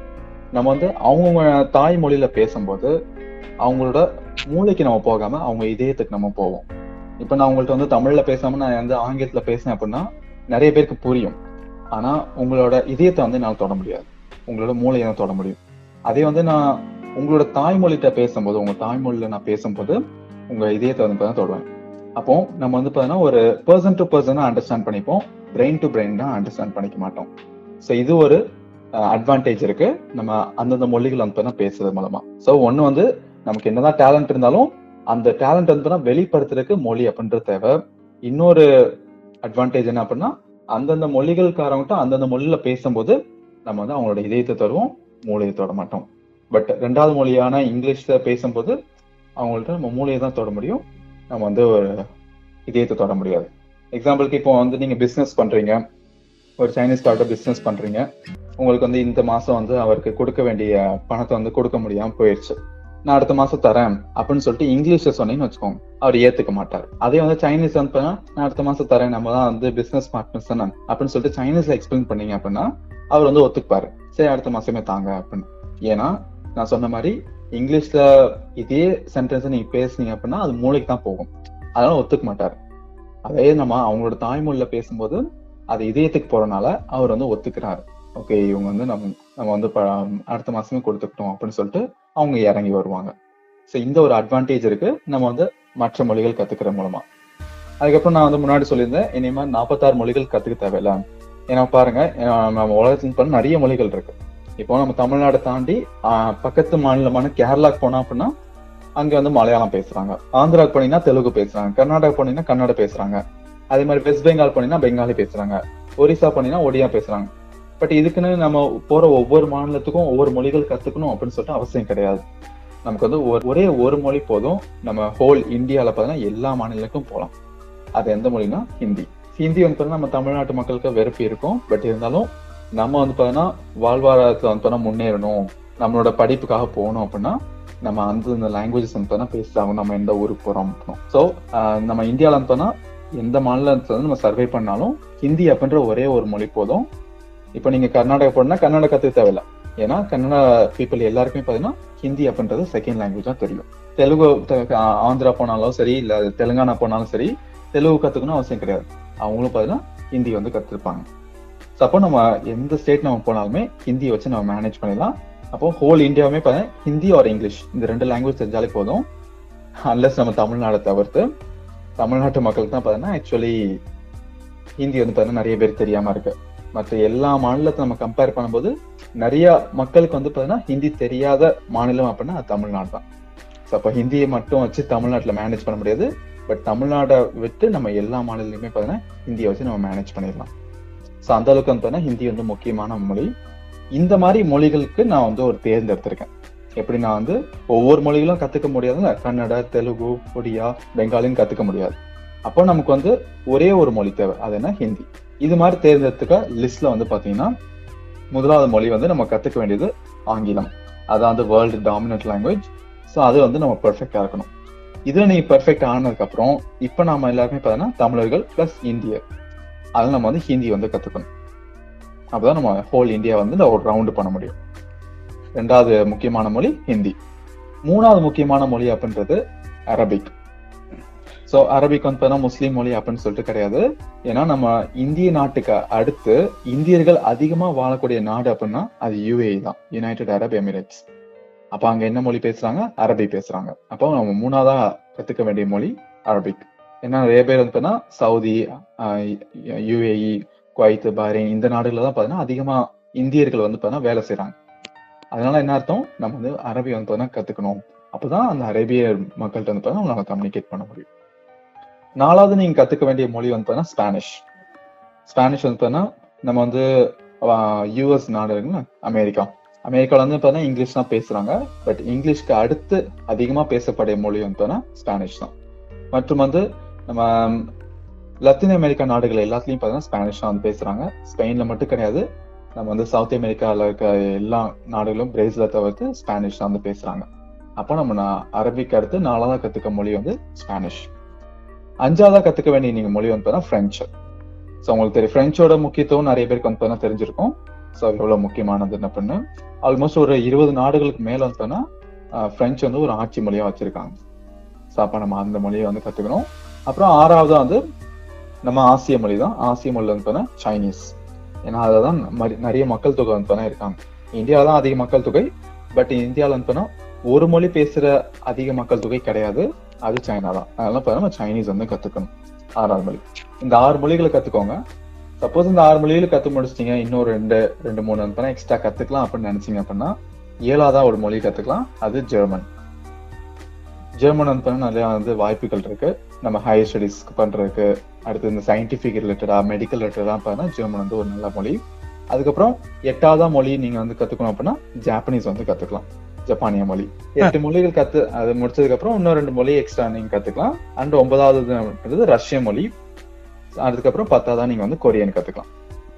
நம்ம வந்து அவங்க தாய்மொழியில பேசும்போது அவங்களோட மூளைக்கு நம்ம போகாம அவங்க இதயத்துக்கு நம்ம போவோம் இப்ப நான் உங்கள்ட்ட வந்து தமிழ்ல பேசாம நான் வந்து ஆங்கிலத்துல பேசினேன் அப்படின்னா நிறைய பேருக்கு புரியும் ஆனா உங்களோட இதயத்தை வந்து என்னால தொட முடியாது உங்களோட மூளையை தான் தொட முடியும் அதே வந்து நான் உங்களோட தாய்மொழிகிட்ட பேசும்போது உங்க தாய்மொழியில நான் பேசும்போது உங்க இதயத்தை வந்து தான் தொடுவேன் அப்போ நம்ம வந்து பார்த்தீங்கன்னா ஒரு பர்சன் டு பர்சன் அண்டர்ஸ்டாண்ட் பண்ணிப்போம் பிரெயின் டு பிரெயின் தான் அண்டர்ஸ்டாண்ட் பண்ணிக்க மாட்டோம் ஸோ இது ஒரு அட்வான்டேஜ் இருக்கு நம்ம அந்தந்த மொழிகள் வந்து பார்த்தீங்கன்னா பேசுறது மூலமா ஸோ ஒன்று வந்து நமக்கு என்னதான் டேலண்ட் இருந்தாலும் அந்த டேலண்ட் வந்து பார்த்தீங்கன்னா வெளிப்படுத்துறதுக்கு மொழி அப்படின்றது தேவை இன்னொரு அட்வான்டேஜ் என்ன அப்படின்னா அந்தந்த மொழிகள்காரவங்கிட்ட அந்தந்த மொழியில பேசும்போது நம்ம வந்து அவங்களோட இதயத்தை தருவோம் மூளையை தொட மாட்டோம் பட் ரெண்டாவது மொழியான இங்கிலீஷ்ல பேசும்போது அவங்கள்ட்ட நம்ம மூளையை தான் தொட முடியும் நம்ம வந்து ஒரு இதயத்தை தொட முடியாது எக்ஸாம்பிளுக்கு இப்போ வந்து நீங்க பிசினஸ் பண்றீங்க ஒரு சைனீஸ் கார்ட்ட பிசினஸ் பண்றீங்க உங்களுக்கு வந்து இந்த மாசம் வந்து அவருக்கு கொடுக்க வேண்டிய பணத்தை வந்து கொடுக்க முடியாம போயிடுச்சு நான் அடுத்த மாசம் தரேன் அப்படின்னு சொல்லிட்டு இங்கிலீஷ்ல சொன்னீங்கன்னு வச்சுக்கோங்க அவர் ஏத்துக்க மாட்டார் அதே வந்து சைனீஸ் வந்து பண்ணா, நான் அடுத்த மாசம் தரேன் நம்ம தான் வந்து பிசினஸ் பார்ட்னர்ஸ் தானே அப்படின்னு சொல்லிட்டு சைனீஸ்ல எக்ஸ்பிளைன் பண்ணீங்க அப்படின்னா அவர் வந்து ஒத்துக்குப்பாரு சரி அடுத்த மாசமே தாங்க அப்படின்னு ஏன்னா நான் சொன்ன மாதிரி இங்கிலீஷ்ல இதே சென்டென்ஸ் நீங்க பேசுனீங்க அப்படின்னா அது மூளைக்கு தான் போகும் அதனால ஒத்துக்க மாட்டார் அதே நம்ம அவங்களோட தாய்மொழியில பேசும்போது அது இதயத்துக்கு போறனால அவர் வந்து ஒத்துக்கிறாரு ஓகே இவங்க வந்து நம்ம நம்ம வந்து ப- அடுத்த மாசமே கொடுத்துக்கிட்டோம் அப்படின்னு சொல்லிட்டு அவங்க இறங்கி வருவாங்க ஸோ இந்த ஒரு அட்வான்டேஜ் இருக்கு நம்ம வந்து மற்ற மொழிகள் கத்துக்கிற மூலமா அதுக்கப்புறம் நான் வந்து முன்னாடி சொல்லியிருந்தேன் இனிமே நாற்பத்தாறு மொழிகள் கத்துக்க தேவையில்ல ஏன்னா பாருங்க அஹ் நம்ம உலகத்துல பண்ண நிறைய மொழிகள் இருக்கு இப்போ நம்ம தமிழ்நாடு தாண்டி ஆஹ், பக்கத்து மாநிலமான கேரளாக்கு போனோம் அப்படின்னா அங்க வந்து மலையாளம் பேசுறாங்க ஆந்திராக்கு போனீங்கன்னா தெலுங்கு பேசுறாங்க கர்நாடகா போனீங்கன்னா கன்னட பேசுறாங்க அதே மாதிரி வெஸ்ட் பெங்கால் போனீங்கன்னா பெங்காலி பேசுறாங்க ஒரிசா போனீங்கன்னா ஒடியா பேசுறாங்க பட் இதுக்குன்னு நம்ம போற ஒவ்வொரு மாநிலத்துக்கும் ஒவ்வொரு மொழிகள் கத்துக்கணும் அப்படின்னு சொல்லிட்டு அவசியம் கிடையாது நமக்கு வந்து ஒரு- ஒரே ஒரு மொழி போதும் நம்ம ஹோல் இந்தியால பார்த்தீங்கன்னா எல்லா மாநிலத்துக்கும் போகலாம் அது எந்த மொழினா ஹிந்தி ஹிந்தி வந்து பார்த்தீங்கன்னா நம்ம தமிழ்நாட்டு மக்களுக்கு வெறுப்பு இருக்கும் பட் இருந்தாலும் நம்ம வந்து பார்த்தீங்கன்னா வாழ்வாதாரத்துல வந்து பார்த்தீங்கன்னா முன்னேறணும் நம்மளோட படிப்புக்காக போகணும் அப்படின்னா நம்ம அந்த லாங்குவேஜஸ் வந்து பார்த்தீங்கன்னா பேசிதாகும் நம்ம எந்த ஊருக்கு போறோம் ஸோ நம்ம இந்தியாவில் வந்து பார்த்தீங்கன்னா எந்த மாநிலத்துல வந்து நம்ம சர்வே பண்ணாலும் ஹிந்தி அப்படின்ற ஒரே ஒரு மொழி போதும் இப்போ நீங்க கர்நாடகா போனா கன்னடம் கத்துக்க தேவையில்ல ஏன்னா கன்னடா பீப்புள் எல்லாருக்குமே பார்த்தீங்கன்னா ஹிந்தி அப்படின்றது செகண்ட் லாங்குவேஜ் தான் தெரியும் தெலுங்கு தெ- ஆ- ஆந்திரா போனாலும் சரி இல்ல தெலுங்கானா போனாலும் சரி தெலுங்கு கத்துக்கணும் அவசியம் கிடையாது அவங்களும் பார்த்தீங்கன்னா ஹிந்தி வந்து கத்துருப்பாங்க ஸோ அப்போ நம்ம எந்த ஸ்டேட் நம்ம போனாலுமே ஹிந்தியை வச்சு நம்ம மேனேஜ் பண்ணிடலாம் அப்போ ஹோல் இந்தியாவுமே பார்த்தீங்கன்னா ஹிந்தி ஆர் இங்கிலீஷ் இந்த ரெண்டு லாங்குவேஜ் தெரிஞ்சாலே போதும் அன்லஸ் நம்ம தமிழ்நாடை தவிர்த்து தமிழ்நாட்டு மக்களுக்கு தான் பார்த்தீங்கன்னா ஆக்சுவலி ஹிந்தி வந்து பார்த்தீங்கன்னா நிறைய பேர் தெரியாம இருக்கு மற்ற எல்லா மாநிலத்தை நம்ம கம்பேர் பண்ணும்போது நிறைய மக்களுக்கு வந்து பார்த்தீங்கன்னா ஹிந்தி தெரியாத மாநிலம் அப்படின்னா அது தமிழ்நாடு தான் ஸோ அப்போ ஹிந்தியை மட்டும் வச்சு தமிழ்நாட்டில் மேனேஜ் பண்ண முடியாது பட் தமிழ்நாடை விட்டு நம்ம எல்லா மாநிலத்திலுமே பார்த்தீங்கன்னா ஹிந்தியை வச்சு நம்ம மேனேஜ் பண்ணிடலாம் ஸோ அந்த அளவுக்கு வந்து பார்த்தீங்கன்னா ஹிந்தி வந்து முக்கியமான மொழி இந்த மாதிரி மொழிகளுக்கு நான் வந்து ஒரு தேர்ந்தெடுத்திருக்கேன் எப்படி நான் வந்து ஒவ்வொரு மொழிகளும் கத்துக்க முடியாதுல்ல கன்னட தெலுங்கு ஒடியா பெங்காலின்னு கத்துக்க முடியாது அப்போ நமக்கு வந்து ஒரே ஒரு மொழி தேவை அது என்ன ஹிந்தி இது மாதிரி தேர்ந்தெடுத்துக்க லிஸ்ட்ல வந்து பாத்தீங்கன்னா முதலாவது மொழி வந்து நம்ம கத்துக்க வேண்டியது ஆங்கிலம் அதான் வந்து வேர்ல்டு டாமினன்ட் லாங்குவேஜ் ஸோ அது வந்து நம்ம பெர்ஃபெக்டா இருக்கணும் இதுல நீங்க பெர்ஃபெக்ட் ஆனதுக்கு அப்புறம் இப்போ நாம எல்லாருமே பார்த்தீங்கன்னா தமிழர்கள் பிளஸ் இந்தியர் அதில் நம்ம வந்து ஹிந்தி வந்து கத்துக்கணும் அப்பதான் நம்ம ஹோல் இந்தியா வந்து இந்த ஒரு ரவுண்டு பண்ண முடியும் ரெண்டாவது முக்கியமான மொழி ஹிந்தி மூணாவது முக்கியமான மொழி அப்படின்றது அரபிக் ஸோ அரபிக் வந்து பார்த்தீங்கன்னா முஸ்லீம் மொழி அப்படின்னு சொல்லிட்டு கிடையாது ஏன்னா நம்ம இந்திய நாட்டுக்கு அடுத்து இந்தியர்கள் அதிகமா வாழக்கூடிய நாடு அப்படின்னா அது யுஏஇ தான் யுனைடெட் அரப் எமிரேட்ஸ் அப்ப அங்க என்ன மொழி பேசுறாங்க அரபி பேசுறாங்க அப்போ நம்ம மூணாவதா கத்துக்க வேண்டிய மொழி அரபிக் ஏன்னா நிறைய பேர் வந்து பார்த்தீங்கன்னா சவுதி யுஏஇ குவைத் பஹ்ரைன் இந்த நாடுகளில் தான் பார்த்தீங்கன்னா அதிகமா இந்தியர்கள் வந்து பார்த்தீங்கன்னா வேலை செய்றாங்க அதனால என்ன அர்த்தம் நம்ம வந்து அரபி வந்து பார்த்தீங்கன்னா கத்துக்கணும் அப்பதான் அந்த அரேபிய மக்கள்கிட்ட வந்து பார்த்தீங்கன்னா நம்ம கம்யூனிகேட் பண்ண முடியும் நாலாவது நீங்க கத்துக்க வேண்டிய மொழி வந்து பார்த்தீங்கன்னா ஸ்பானிஷ் ஸ்பானிஷ் வந்து பார்த்தீங்கன்னா நம்ம வந்து யூஎஸ் நாடு இருக்குல்ல அமெரிக்கா அமெரிக்கால வந்து பார்த்தீங்கன்னா இங்கிலீஷ் தான் பேசுறாங்க பட் இங்கிலீஷ்க்கு அடுத்து அதிகமா பேசக்கூடிய மொழி வந்து பார்த்தீங்கன்னா ஸ்பானிஷ் தான் மற்றும் வந்து நம்ம லத்தீன் அமெரிக்கா நாடுகள் எல்லாத்துலயும் பார்த்தீங்கன்னா ஸ்பானிஷ் தான் வந்து பேசுறாங்க ஸ்பெயின்ல மட்டும் கிடையாது நம்ம வந்து சவுத் அமெரிக்கால இருக்க எல்லா நாடுகளும் பிரேசில தவிர்த்து ஸ்பானிஷ் தான் வந்து பேசுறாங்க அப்போ நம்ம நா- அரபிக் அடுத்து நாலாவதா கத்துக்க மொழி வந்து ஸ்பானிஷ் அஞ்சாவதா கத்துக்க வேண்டிய நீங்க மொழி வந்து பார்த்தீங்கன்னா பிரெஞ்சு ஸோ உங்களுக்கு தெரியும் பிரெஞ்சோட முக்கியத்துவம் நிறைய பேருக்கு வந்து பார்த்தீங்கன்னா தெரிஞ்சிருக்கும் ஸோ எவ்வளவு முக்கியமானது என்ன பண்ணு ஆல்மோஸ்ட் ஒரு இருபது நாடுகளுக்கு மேல வந்து பார்த்தீங்கன்னா பிரெஞ்சு வந்து ஒரு ஆட்சி மொழியா வச்சிருக்காங்க ஸோ அப்போ நம்ம அந்த மொழியை வந்து கத்துக்கணும் அப்புறம் ஆறாவதா வந்து நம்ம ஆசிய மொழி தான் ஆசிய மொழி வந்து பார்த்தீங்கன்னா சைனீஸ் ஏன்னா அதில் தான் மரி- நிறைய மக்கள் தொகை வந்து பார்த்தீங்கன்னா இருக்காங்க இந்தியாவில் தான் அதிக மக்கள் தொகை பட் இந்தியாவில் வந்து பார்த்தீங்கன்னா ஒரு மொழி பேசுற அதிக மக்கள் தொகை கிடையாது அது சைனா தான் அதனால பார்த்தா நம்ம சைனீஸ் வந்து கத்துக்கணும் ஆறாவது மொழி இந்த ஆறு மொழிகளை கத்துக்கோங்க சப்போஸ் இந்த ஆறு மொழிகளை கத்து முடிச்சிட்டீங்க இன்னொரு ரெண்டு ரெண்டு மூணு வந்து எக்ஸ்ட்ரா கத்துக்கலாம் அப்படின்னு நினைச்சீங்க அப்படின்னா ஏழாவதா ஒரு மொழி கத்துக்கலாம் அது ஜெர்மன் ஜெர்மன் வந்து பார்த்தீங்கன்னா நிறைய வந்து வாய்ப்புகள் இருக்கு நம்ம ஹையர் ஸ்டடீஸ்க்கு பண்றதுக்கு அடுத்து இந்த சயின்டிபிக் ரிலேட்டடா மெடிக்கல் ரிலேட்டடா பார்த்தீங்கன்னா ஜெர்மன் வந்து ஒரு நல்ல மொழி அதுக்கப்புறம் எட்டாவதா மொழி நீங்க வந்து கத்துக்கணும் அப்படின்னா ஜாப்பனீஸ் வந்து கத்துக்கலாம் ஜப்பானிய மொழி எட்டு மொழிகள் கத்து அது முடிச்சதுக்கு அப்புறம் இன்னும் ரெண்டு மொழி எக்ஸ்ட்ரா நீங்க கத்துக்கலாம் அண்ட் ஒன்பதாவது ரஷ்ய மொழி அதுக்கப்புறம் பத்தாவது நீங்க வந்து கொரியன் கத்துக்கலாம்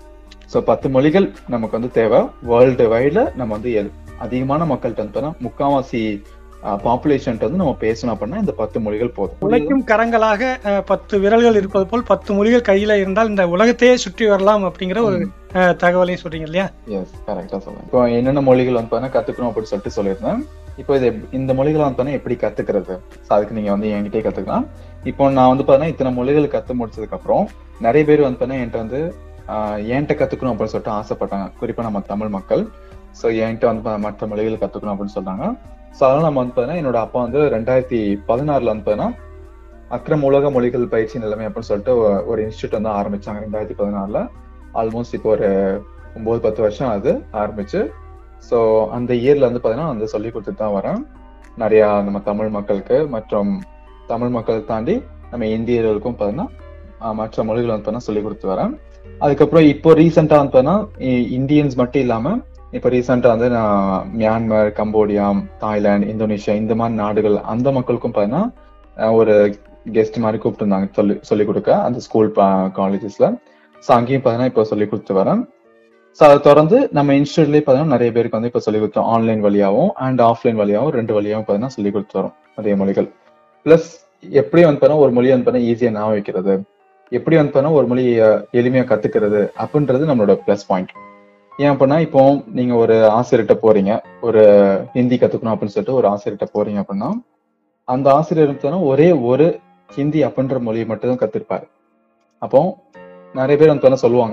ஸோ பத்து மொழிகள் நமக்கு வந்து தேவை வேர்ல்டு வைட்ல நம்ம வந்து எல்- அதிகமான மக்கள்கிட்ட வந்து பார்த்தா முக்காவாசி பாப்புலேஷன் வந்து நம்ம பேசணும் அப்படின்னா இந்த பத்து மொழிகள் போதும் உழைக்கும் கரங்களாக அஹ், பத்து விரல்கள் இருப்பது போல் பத்து மொழிகள் கையில இருந்தால் இந்த உலகத்தையே சுற்றி வரலாம் அப்படிங்கிற ஒரு அஹ், தகவலையும் சொல்றீங்க இல்லையா எஸ் கரெக்டா சொல்லுங்க இப்போ என்னென்ன மொழிகள் வந்து பார்த்தீங்கன்னா கத்துக்கணும் அப்படின்னு சொல்லிட்டு சொல்லியிருந்தேன் இப்போ இது எப்- இந்த மொழிகளை வந்து பார்த்தீங்கன்னா எப்படி கத்துக்கிறது So, அதுக்கு நீங்க வந்து என்கிட்டயே கத்துக்கலாம் இப்போ நான் வந்து பார்த்தீங்கன்னா இத்தனை மொழிகள் கத்து முடிச்சதுக்கு அப்புறம் நிறைய பேர் வந்து பார்த்தீங்கன்னா என்கிட்ட வந்து ஆஹ், என்கிட்ட கத்துக்கணும் அப்படின்னு சொல்லிட்டு ஆசைப்பட்டாங்க குறிப்பா நம்ம தமிழ் மக்கள் ஸோ என்கிட்ட வந்து பா- மற்ற மொழிகள் கத்துக்கணும் அப்படின்னு சொல்றாங்க ஸோ அதனால நம்ம வந்து பார்த்தீங்கன்னா என்னோட அப்பா வந்து ரெண்டாயிரத்தி பதினாறுல வந்து பார்த்தீங்கன்னா அக்ரம் உலக மொழிகள் பயிற்சி நிலைமை அப்படின்னு சொல்லிட்டு ஒ- ஒரு இன்ஸ்டியூட் வந்து ஆரம்பிச்சாங்க ரெண்டாயிரத்தி பதினாறுல ஆல்மோஸ்ட் இப்போ ஒரு ஒன்பது பத்து வருஷம் அது ஆரம்பிச்சு ஸோ அந்த இயர்ல வந்து பார்த்தீங்கன்னா வந்து சொல்லி கொடுத்துட்டு தான் வரேன் நிறைய நம்ம தமிழ் மக்களுக்கு மற்றும் தமிழ் மக்களை தாண்டி நம்ம இந்தியர்களுக்கும் பார்த்தீங்கன்னா ஆஹ், மற்ற மொழிகள் வந்து பார்த்தீங்கன்னா சொல்லி கொடுத்து வரேன் அதுக்கப்புறம் இப்போ ரீசெண்டா வந்து பார்த்தீங்கன்னா இ- இந்தியன்ஸ் மட்டும் இல்லாம இப்போ ரீசெண்டா வந்து நான் மியான்மர் கம்போடியா தாய்லாந்து இந்தோனேஷியா இந்த மாதிரி நாடுகள் அந்த மக்களுக்கும் பார்த்தீங்கன்னா ஆஹ், ஒரு கெஸ்ட் மாதிரி கூப்பிட்டுருந்தாங்க சொல்லி சொல்லி கொடுக்க அந்த ஸ்கூல் காலேஜஸ்ல ஸோ அங்கேயும் பார்த்தீங்கன்னா இப்போ சொல்லி கொடுத்து வரேன் ஸோ அதை தொடர்ந்து நம்ம இன்ஸ்டியூட்லேயே பார்த்தீங்கன்னா நிறைய பேருக்கு வந்து இப்போ சொல்லி கொடுத்தோம் ஆன்லைன் வழியாகவும் அண்ட் ஆஃப்லைன் வழியாகவும் ரெண்டு வழியாகவும் பார்த்தீங்கன்னா சொல்லி கொடுத்து வரோம் நிறைய மொழிகள் ப்ளஸ் எப்படி வந்து பார்த்தீங்கன்னா ஒரு மொழியை வந்து பார்த்தீங்கன்னா ஈஸியாக ஞாபகம் வைக்கிறது எப்படி வந்து பார்த்தீங்கன்னா ஒரு மொழியை எளிமையாக கத்துக்கிறது அப்படின்றது நம்மளோட ப்ளஸ் பாயிண்ட் ஏன் அப்படின்னா இப்போ நீங்க ஒரு ஆசிரியர்கிட்ட போறீங்க ஒரு ஹிந்தி கத்துக்கணும் அப்படின்னு சொல்லிட்டு ஒரு ஆசிரியர்கிட்ட போறீங்க அப்படின்னா அந்த ஆசிரியர் வந்து ஒரே ஒரு ஹிந்தி அப்படின்ற மொழியை மட்டும் தான் கத்திருப்பாரு அப்போ நிறைய பேர் வந்து பார்த்தீங்கன்னா சொல்லுவாங்க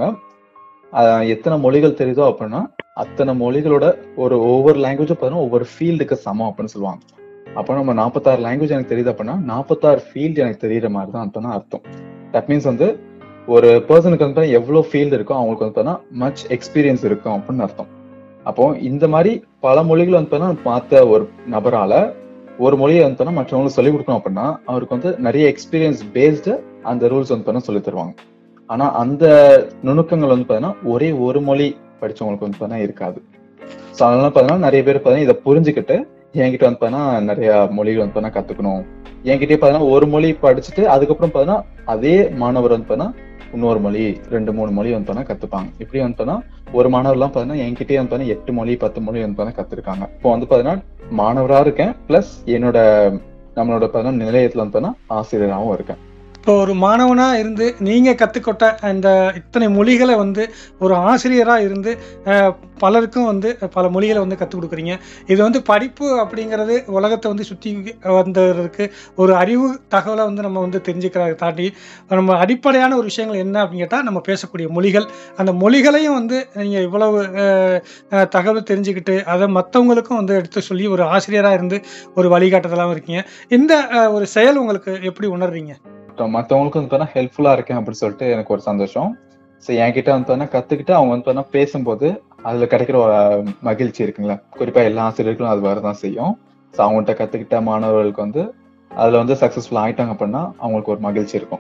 ஆஹ் எத்தனை மொழிகள் தெரியுதோ அப்படின்னா அத்தனை மொழிகளோட ஒரு ஒவ்வொரு லாங்குவேஜும் பார்த்தீங்கன்னா ஒவ்வொரு ஃபீல்டுக்கு சமம் அப்படின்னு சொல்லுவாங்க அப்போ நம்ம நாற்பத்தாறு லாங்குவேஜ் எனக்கு தெரியுது அப்படின்னா நாற்பத்தாறு ஃபீல்டு எனக்கு தெரியுற மாதிரி தான் அர்த்தம் அர்த்தம் தட் மீன்ஸ் வந்து ஒரு பர்சனுக்கு வந்து பார்த்தீங்கன்னா எவ்வளோ ஃபீல்டு இருக்கோ அவங்களுக்கு வந்து பார்த்தீங்கன்னா மச் எக்ஸ்பீரியன்ஸ் இருக்கும் அப்படின்னு அர்த்தம் அப்போ இந்த மாதிரி பல மொழிகள் வந்து பார்த்தீங்கன்னா பார்த்த ஒரு நபரால ஒரு மொழியை வந்து பார்த்தீங்கன்னா மற்றவங்களுக்கு சொல்லிக் கொடுக்கணும் அப்படின்னா அவருக்கு வந்து நிறைய எக்ஸ்பீரியன்ஸ் பேஸ்டு அந்த ரூல்ஸ் வந்து பார்த்தீங்கன்னா சொல்லி தருவாங்க ஆனா அந்த நுணுக்கங்கள் வந்து பார்த்தீங்கன்னா ஒரே ஒரு மொழி படிச்சவங்களுக்கு வந்து பார்த்தீங்கன்னா இருக்காது ஸோ அதனால பார்த்தீங்கன்னா நிறைய பேர் பார்த்தீங்கன்னா இதை புரிஞ்சுக்கிட்டு என்கிட்ட வந்து பார்த்தீங்கன்னா நிறைய மொழிகள் வந்து பார்த்தீங்கன்னா கத்துக்கணும் என்கிட்டயே பார்த்தீங்கன்னா ஒரு மொழி படிச்சுட்டு அதுக்கப்புறம் பார்த்தீங்கன்னா அதே மாணவர் வந்து பார்த்தீங்கன்னா இன்னொரு மொழி ரெண்டு மூணு மொழி வந்து பார்த்தீங்கன்னா கத்துப்பாங்க இப்படி வந்து பார்த்தீங்கன்னா ஒரு மாணவர்லாம் பார்த்தீங்கன்னா என்கிட்டயே வந்து பார்த்தீங்கன்னா எட்டு மொழி பத்து மொழி வந்து பார்த்தீங்கன்னா கத்துருக்காங்க இப்போ வந்து பார்த்தீங்கன்னா மாணவரா இருக்கேன் பிளஸ் என்னோட நம்மளோட பார்த்தீங்கன்னா நிலையத்துல வந்து பார்த்தீங்கன்னா ஆசிரியராகவும் இருக்கேன் இப்போ ஒரு மாணவனா இருந்து நீங்க கத்துக்கொட்ட அந்த இத்தனை மொழிகளை வந்து ஒரு ஆசிரியரா இருந்து அஹ், பலருக்கும் வந்து பல மொழிகளை வந்து கற்றுக் கொடுக்குறீங்க இது வந்து படிப்பு அப்படிங்கிறது உலகத்தை வந்து சுற்றி வந்ததற்கு ஒரு அறிவு தகவலை வந்து நம்ம வந்து தெரிஞ்சுக்கிறத தாண்டி நம்ம அடிப்படையான ஒரு விஷயங்கள் என்ன அப்படின்னு கேட்டால் நம்ம பேசக்கூடிய மொழிகள் அந்த மொழிகளையும் வந்து நீங்கள் இவ்வளவு அஹ், அஹ், தகவல் தெரிஞ்சுக்கிட்டு அதை மற்றவங்களுக்கும் வந்து எடுத்து சொல்லி ஒரு ஆசிரியராக இருந்து ஒரு வழிகாட்டுதலாகவும் இருக்கீங்க இந்த அஹ், ஒரு செயல் உங்களுக்கு எப்படி உணர்றீங்க மற்ற- மத்தவங்களுக்கும் வந்து பார்த்தா ஹெல்ப்ஃபுல்லா இருக்கேன் அப்படின்னு சொல்லிட்டு எனக்கு ஒரு சந்தோஷம் ஸோ என்கிட்ட வந்து பார்த்தா கத்துக்கிட்டு அவங்க வந்து பார்த்தா பேசும்போது அதுல கிடைக்கிற ஒரு அஹ், மகிழ்ச்சி இருக்குங்களா குறிப்பா எல்லா ஆசிரியர்களும் அது வரதான் செய்யும் ஸோ அவங்கள்ட்ட கத்துக்கிட்ட மாணவர்களுக்கு வந்து அதுல வந்து சக்சஸ்ஃபுல் ஆயிட்டாங்க அப்படின்னா அவங்களுக்கு ஒரு மகிழ்ச்சி இருக்கும்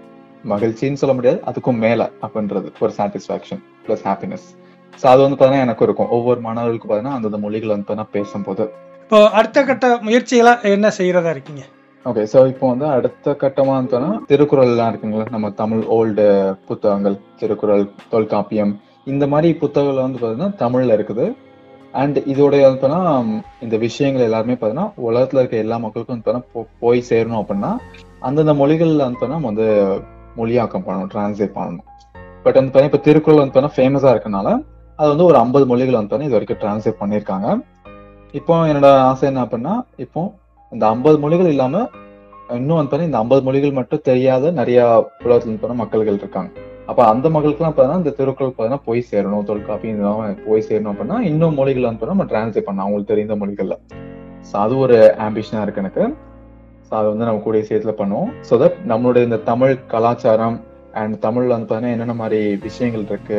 மகிழ்ச்சின்னு சொல்ல முடியாது அதுக்கும் மேல அப்படின்றது ஒரு சாட்டிஸ்பாக்சன் பிளஸ் ஹாப்பினஸ் ஸோ அது வந்து பார்த்தீங்கன்னா எனக்கும் இருக்கும் ஒவ்வொரு மாணவர்களுக்கும் பார்த்தீங்கன்னா அந்தந்த மொழிகள் வந்து பார்த்தீங்கன்னா பேசும்போது இப்போ அடுத்த கட்ட முயற்சிகளா என்ன செய்யறதா இருக்கீங்க ஓகே ஸோ இப்போ வந்து அடுத்த கட்டமா இருந்தோம்னா திருக்குறள்லாம் இருக்குங்களா நம்ம தமிழ் ஓல்டு புத்தகங்கள் திருக்குறள் தொல்காப்பியம் இந்த மாதிரி புத்தகங்கள் வந்து பார்த்தீங்கன்னா தமிழ்ல இருக்குது அண்ட் இதோடைய வந்து பார்த்தீங்கன்னா இந்த விஷயங்கள் எல்லாருமே பார்த்தீங்கன்னா உலகத்துல இருக்க எல்லா மக்களுக்கும் வந்து பார்த்தீங்கன்னா போ- போய் சேரணும் அப்படின்னா அந்தந்த மொழிகள்ல வந்து பார்த்தீங்கன்னா நம்ம வந்து மொழியாக்கம் பண்ணணும் டிரான்ஸ்லேட் பண்ணணும் பட் வந்து பார்த்தீங்கன்னா இப்போ திருக்குறள் வந்து பார்த்தீங்கன்னா ஃபேமஸா இருக்கனால அது வந்து ஒரு ஐம்பது மொழிகள் வந்து பார்த்தீங்கன்னா இது வரைக்கும் டிரான்ஸ்லேட் பண்ணியிருக்காங்க இப்போ என்னோட ஆசை என்ன அப்படின்னா இப்போ இந்த ஐம்பது மொழிகள் இல்லாம இன்னும் வந்து பார்த்தீங்கன்னா இந்த ஐம்பது மொழிகள் மட்டும் தெரியாத நிறைய உலகத்துல இருந்து பார்த்தீங்கன்னா மக்கள்கள் இருக்காங்க அப்ப அந்த மக்களுக்குலாம் பார்த்தீங்கன்னா இந்த திருக்குறள் பார்த்தீங்கன்னா போய் சேரணும் தொல்காப்பி இதெல்லாம் போய் சேரணும் அப்படின்னா இன்னும் மொழிகள் வந்து பார்த்தீங்கன்னா நம்ம டிரான்ஸ்லேட் பண்ணலாம் அவங்களுக்கு தெரிந்த மொழிகள்ல ஸோ அது ஒரு ஆம்பிஷனா இருக்கு எனக்கு ஸோ அது வந்து நம்ம கூடிய சேர்த்துல பண்ணுவோம் ஸோ தட் நம்மளுடைய இந்த தமிழ் கலாச்சாரம் அண்ட் தமிழ்ல வந்து பார்த்தீங்கன்னா என்னென்ன மாதிரி விஷயங்கள் இருக்கு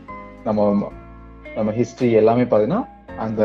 நம்ம நம்ம ஹிஸ்டரி எல்லாமே பார்த்தீங்கன்னா அந்த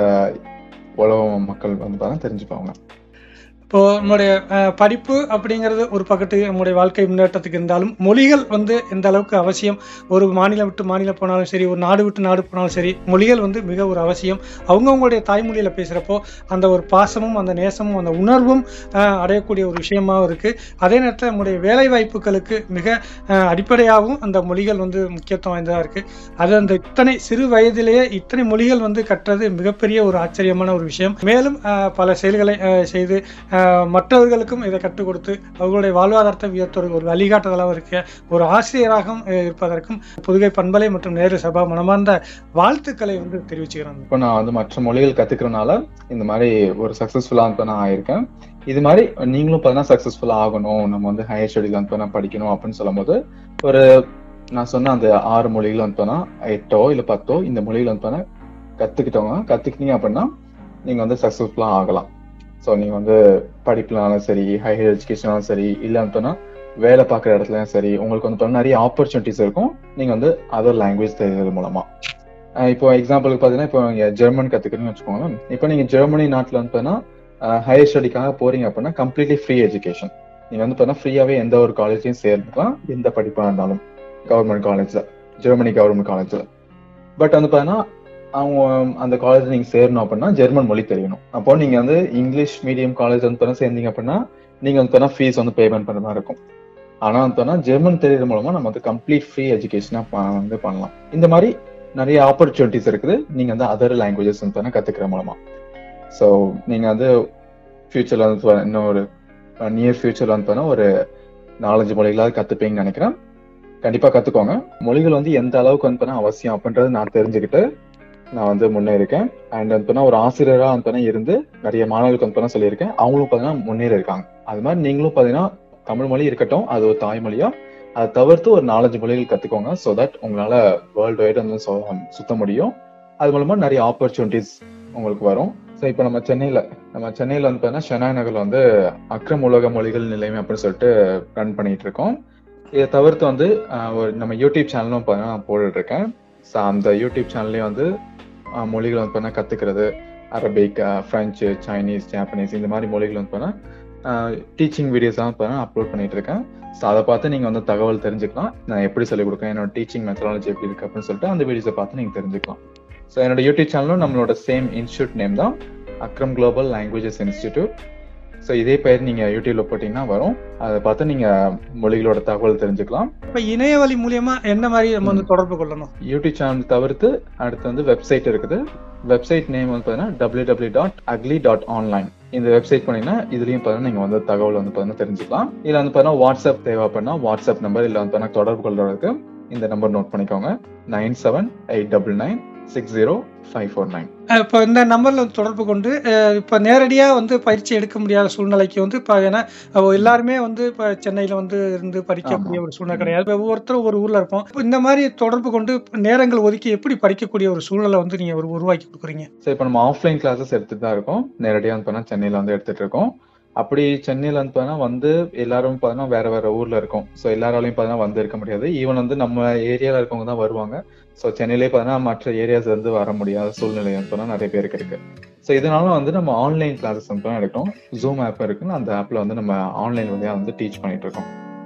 உலக மக்கள் வந்து பார்த்தீங்கன்னா தெரிஞ்சுப்பாங்க இப்போ நம்முடைய அஹ், படிப்பு அப்படிங்கிறது ஒரு பக்கத்து நம்முடைய வாழ்க்கை முன்னேற்றத்துக்கு இருந்தாலும் மொழிகள் வந்து எந்த அளவுக்கு அவசியம் ஒரு மாநிலம் விட்டு மாநிலம் போனாலும் சரி ஒரு நாடு விட்டு நாடு போனாலும் சரி மொழிகள் வந்து மிக ஒரு அவசியம் அவங்கவுங்களுடைய தாய்மொழியில பேசுறப்போ அந்த ஒரு பாசமும் அந்த நேசமும் அந்த உணர்வும் அஹ், அடையக்கூடிய ஒரு விஷயமாவும் இருக்கு அதே நேரத்தில் நம்முடைய வேலை வாய்ப்புகளுக்கு மிக அஹ், அடிப்படையாகவும் அந்த மொழிகள் வந்து முக்கியத்துவம் வாய்ந்ததா இருக்கு அது அந்த இத்தனை சிறு வயதிலேயே இத்தனை மொழிகள் வந்து கற்றது மிகப்பெரிய ஒரு ஆச்சரியமான ஒரு விஷயம் மேலும் அஹ், பல செயல்களை அஹ், செய்து அஹ், மற்றவர்களுக்கும் இதை கற்றுக் கொடுத்து அவர்களுடைய வாழ்வாதாரத்தை உயர்த்துவதற்கு ஒரு வழிகாட்டுதலாக இருக்க ஒரு ஆசிரியராகவும் அஹ், இருப்பதற்கும் புதுகை பண்பலை மற்றும் நேரு சபா மனமார்ந்த வாழ்த்துக்களை வந்து தெரிவிச்சுக்கிறேன் இப்போ நான் வந்து மற்ற மொழிகள் கத்துக்கிறனால இந்த மாதிரி ஒரு சக்சஸ்ஃபுல்லா வந்து நான் ஆயிருக்கேன் இது மாதிரி நீங்களும் பார்த்தீங்கன்னா சக்சஸ்ஃபுல்லா ஆகணும் நம்ம வந்து ஹையர் ஸ்டடியில் வந்து பார்த்தீங்கன்னா படிக்கணும் அப்படின்னு சொல்லும்போது ஒரு நான் சொன்ன அந்த ஆறு மொழிகள் வந்து பார்த்தீங்கன்னா எட்டோ இல்ல பத்தோ இந்த மொழிகள் வந்து பார்த்தீங்கன்னா கத்துக்கிட்டவங்க கத்துக்கிட்டீங்க அப்படின்னா நீங்க வந்து சக்சஸ்ஃபுல்லா ஆகலாம் ஸோ நீங்க வந்து படிப்புலனாலும் சரி ஹையர் எஜுகேஷனாலும் சரி இல்ல வந்து வேலை பார்க்குற இடத்துலயும் சரி உங்களுக்கு வந்து பார்த்தீங்கன்னா நிறைய ஆப்பர்ச்சுனிட்டிஸ் இருக்கும் நீங்க வந்து அதர் லாங்குவேஜ் தெரியறது மூலமா அஹ் இப்போ எக்ஸாம்பிளுக்கு பார்த்தீங்கன்னா இப்போ நீங்க ஜெர்மன் கத்துக்கிறீங்கன்னு வச்சுக்கோங்க இப்போ நீங்க ஜெர்மனி நாட்டில் வந்து பார்த்தீங்கன்னா ஹையர் ஸ்டடிக்காக போறீங்க அப்படின்னா கம்ப்ளீட்லி ஃப்ரீ எஜுகேஷன் நீங்க வந்து பார்த்தீங்கன்னா ஃப்ரீயாவே எந்த ஒரு காலேஜையும் சேர்ந்துக்கலாம் எந்த படிப்பா இருந்தாலும் கவர்மெண்ட் காலேஜ்ல ஜெர்மனி கவர்மெண்ட் காலேஜ்ல பட் வந்து பார்த்தீங்கன்னா அவங்க அந்த காலேஜ் நீங்க சேரணும் அப்படின்னா ஜெர்மன் மொழி தெரியணும் அப்போ நீங்க வந்து இங்கிலீஷ் மீடியம் காலேஜ் வந்து பார்த்தீங்கன்னா சேர்ந்தீங்க அப்படின்னா நீங்க வந்து பார்த்தீங்கன்னா ஃபீஸ் வந்து பேமெண்ட் பண்ற மாதிரி இருக்கும் ஆனா வந்து பார்த்தீங்கன்னா ஜெர்மன் தெரியறது மூலமா நம்ம வந்து கம்ப்ளீட் ஃப்ரீ எஜுகேஷனா வந்து பண்ணலாம் இந்த மாதிரி நிறைய ஆப்பர்ச்சுனிட்டிஸ் இருக்குது நீங்க வந்து அதர் லாங்குவேஜஸ் வந்து கத்துக்கிற மூலமா ஸோ நீங்க வந்து ஃபியூச்சர்ல வந்து பாத்தீங்கன்னா இன்னும் ஒரு நியர் ஃபியூச்சர்ல வந்து பாத்தீங்கன்னா ஒரு நாலஞ்சு மொழிகளாவது கத்துப்பீங்கன்னு நினைக்கிறேன் கண்டிப்பா கத்துக்கோங்க மொழிகள் வந்து எந்த அளவுக்கு வந்து பாத்தீங்கன்னா அவசியம் அப்படின்றது நான் தெரிஞ்சுக்கிட்டு நான் வந்து முன்னேறிக்கேன் அண்ட் வந்து பாத்தீங்கன்னா ஒரு ஆசிரியரா வந்து பாத்தீங்கன்னா இருந்து நிறைய மாணவர்களுக்கு வந்து பாத்தீங்கன்னா சொல்லியிருக்கேன் அவங்களும் பாத்தீங்கன்னா முன்னேறி இருக்காங்க அது மாதிரி நீங்களும் பாத்தீங்கன்னா தமிழ் மொழி இருக்கட்டும் அது ஒரு தாய்மொழியா அதை தவிர்த்து ஒரு நாலஞ்சு மொழிகள் கத்துக்கோங்க ஸோ தட் உங்களால வேர்ல்டு வைடு வந்து சொ- சுத்த முடியும் அது மூலமா நிறைய ஆப்பர்ச்சுனிட்டிஸ் உங்களுக்கு வரும் ஸோ இப்போ நம்ம சென்னையில நம்ம சென்னையில வந்து பார்த்தீங்கன்னா ஷெனாய் நகர்ல வந்து அக்ரம் உலக மொழிகள் நிலையம் அப்படின்னு சொல்லிட்டு ரன் பண்ணிட்டு இருக்கோம் இதை தவிர்த்து வந்து ஆஹ், ஒரு நம்ம யூடியூப் சேனலும் பார்த்தீங்கன்னா நான் போட்டுட்டு இருக்கேன் ஸோ அந்த யூடியூப் சேனல்லையும் வந்து ஆஹ், மொழிகள் வந்து பார்த்தீங்கன்னா கத்துக்கிறது அரபிக் ஃப்ரெஞ்சு சைனீஸ் ஜாப்பனீஸ் இந்த மாதிரி மொழிகள் வந்து பார்த்தீங்கன்னா டீச்சிங் வீடியோஸ் தான் பார்த்தீங்கன்னா அப்லோட் பண்ணிட்டு இருக்கேன் ஸோ அதை பார்த்து நீங்கள் வந்து தகவல் தெரிஞ்சுக்கலாம் நான் எப்படி சொல்லிக் கொடுக்கேன் என்னோட டீச்சிங் மெத்தடாலஜி எப்படி இருக்கு அப்படின்னு சொல்லிட்டு அந்த வீடியோஸை பார்த்து நீங்கள் தெரிஞ்சுக்கலாம் ஸோ என்னோட யூடியூப் சேனலும் நம்மளோட சேம் இன்ஸ்டியூட் நேம் தான் Akram global languages institute so இதே பெயர் நீங்கள் யூடியூப்ல போட்டிங்கன்னா வரும் அதை பார்த்து நீங்கள் மொழிகளோட தகவல் தெரிஞ்சுக்கலாம் இப்ப இணைய வழி மூலியமா என்ன மாதிரி நம்ம வந்து தொடர்பு கொள்ளணும் யூடியூப் சேனல் தவிர்த்து அடுத்து வந்து வெப்சைட் இருக்குது வெப்சைட் நேம் வந்து பார்த்தீங்கன்னா டபிள்யூ டபிள்யூ டாட் அக்லி டாட் ஆன்லைன் இந்த வெப்சைட் பண்ணீங்கன்னா இதுலயும் பார்த்தீங்கன்னா நீங்க வந்து தகவல் வந்து பார்த்தீங்கன்னா தெரிஞ்சுக்கலாம் இதுல வந்து பார்த்தீங்கன்னா வாட்ஸ்அப் தேவை அப்படின்னா வாட்ஸ்அப் நம்பர் இல்ல வந்து பார்த்தீங்கன்னா தொடர்பு கொள்றதுக்கு இந்த நம்பர் நோட் பண்ணிக்கோங்க nine seven eight double nine six zero five four nine ah இப்போ இந்த நம்பர்ல வந்து தொடர்பு கொண்டு அஹ் இப்போ நேரடியா வந்து பயிற்சி எடுக்க முடியாத சூழ்நிலைக்கு வந்து இப்போ ஏன்னா அஹ் எல்லாருமே வந்து இப்போ சென்னையில வந்து இருந்து படிக்கக்கூடிய ஒரு சூழ்நிலை கிடையாது இப்போ ஒவ்வொருத்தரும் ஒரு ஊர்ல இருப்போம் இப்போ இந்த மாதிரி தொடர்பு கொண்டு நேரங்கள் ஒதுக்கி எப்படி படிக்கக்கூடிய ஒரு சூழலை வந்து நீங்க ஒரு உருவாக்கி கொடுக்குறீங்க ஸோ இப்போ நம்ம ஆஃப்லைன் கிளாஸஸ் எடுத்துட்டு தான் இருக்கோம் நேரடியாக வந்து பார்த்தீங்கன்னா சென்னையில் வந்து எடுத்துட்டு இருக்கோம் அப்படி சென்னையில் வந்து பார்த்தீங்கன்னா வந்து எல்லாரும் பார்த்தீங்கன்னா வேற வேற ஊர்ல இருக்கும் ஸோ எல்லாராலையும் பார்த்தீங்கன்னா வந்து இருக்க முடியாது ஈவன் வந்து நம்ம ஏரியாவில் இருக்கவங்க தான் வருவாங்க ஸோ சென்னையிலே பார்த்தீங்கன்னா மற்ற ஏரியாஸ் வந்து வர முடியாத சூழ்நிலை வந்து பார்த்தீங்கன்னா நிறைய பேருக்கு இருக்கு ஸோ இதனால வந்து நம்ம ஆன்லைன் கிளாஸஸ் வந்து எடுக்கிறோம் ஜூம் ஆப் இருக்குன்னு அந்த ஆப்ல வந்து நம்ம ஆன்லைன் வழியாக வந்து டீச் பண்ணிட்டு இருக்கோம்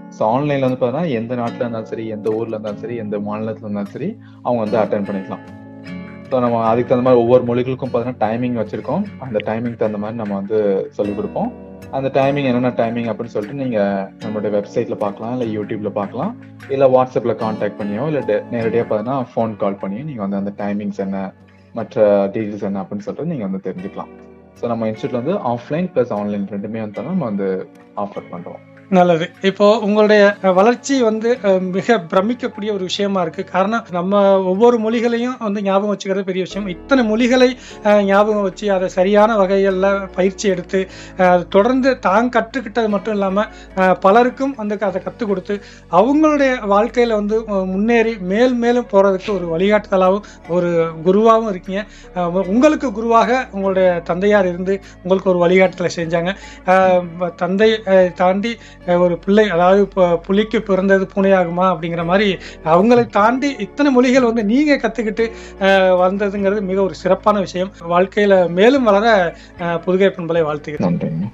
ஸோ ஆன்லைன்ல வந்து பார்த்தீங்கன்னா எந்த நாட்டில் இருந்தாலும் சரி எந்த ஊர்ல இருந்தாலும் சரி எந்த மாநிலத்துல இருந்தாலும் சரி அவங்க வந்து அட்டன் பண்ணிக்கலாம் ஸோ நம்ம அதுக்கு தகுந்த மாதிரி ஒவ்வொரு மொழிகளுக்கும் பார்த்தீங்கன்னா டைமிங் வச்சிருக்கோம் அந்த டைமிங் தகுந்த மாதிரி நம்ம வந்து சொல்லிக் கொடுப்போம் அந்த டைமிங் என்னென்ன டைமிங் அப்படின்னு சொல்லிட்டு நீங்க நம்மளுடைய வெப்சைட்ல பார்க்கலாம் இல்லை யூடியூப்ல பார்க்கலாம் இல்லை வாட்ஸ்அப்ல காண்டாக்ட் பண்ணியோ இல்லை நேரடியாக பார்த்தீங்கன்னா ஃபோன் கால் பண்ணியோ நீங்க வந்து அந்த டைமிங்ஸ் என்ன மற்ற டீட்டெயில்ஸ் என்ன அப்படின்னு சொல்லிட்டு நீங்க வந்து தெரிஞ்சுக்கலாம் ஸோ நம்ம இன்ஸ்டியூட்ல வந்து ஆஃப்லைன் ப்ளஸ் ஆன்லைன் ரெண்டுமே வந்து நம்ம வந்து ஆஃபர் பண்றோம் நல்லது இப்போ உங்களுடைய அஹ், வளர்ச்சி வந்து அஹ், மிக பிரமிக்கக்கூடிய ஒரு விஷயமா இருக்கு காரணம் நம்ம ஒவ்வொரு மொழிகளையும் வந்து ஞாபகம் வச்சுக்கிறது பெரிய விஷயம் இத்தனை மொழிகளை அஹ், ஞாபகம் வச்சு அதை சரியான வகைகளில் பயிற்சி எடுத்து அஹ், அதை தொடர்ந்து தான் கற்றுக்கிட்டது மட்டும் இல்லாமல் பலருக்கும் வந்து அதை கற்றுக் கொடுத்து அவங்களுடைய வாழ்க்கையில் வந்து அஹ், முன்னேறி மேல் மேலும் போகிறதுக்கு ஒரு வழிகாட்டுதலாகவும் ஒரு குருவாகவும் இருக்கீங்க அஹ், உங்களுக்கு குருவாக உங்களுடைய தந்தையார் இருந்து உங்களுக்கு ஒரு வழிகாட்டுதலை செஞ்சாங்க அஹ், தந்தை அஹ், தாண்டி அஹ் ஒரு பிள்ளை அதாவது இப்போ புலிக்கு பிறந்தது பூனையாகுமா அப்படிங்கிற மாதிரி அவங்களை தாண்டி இத்தனை மொழிகள் வந்து நீங்க கத்துக்கிட்டு அஹ், வந்ததுங்கிறது மிக ஒரு சிறப்பான விஷயம் வாழ்க்கையில மேலும் வளர அஹ், புதுகை பண்பலை வாழ்த்துகிறேன் நன்றிங்க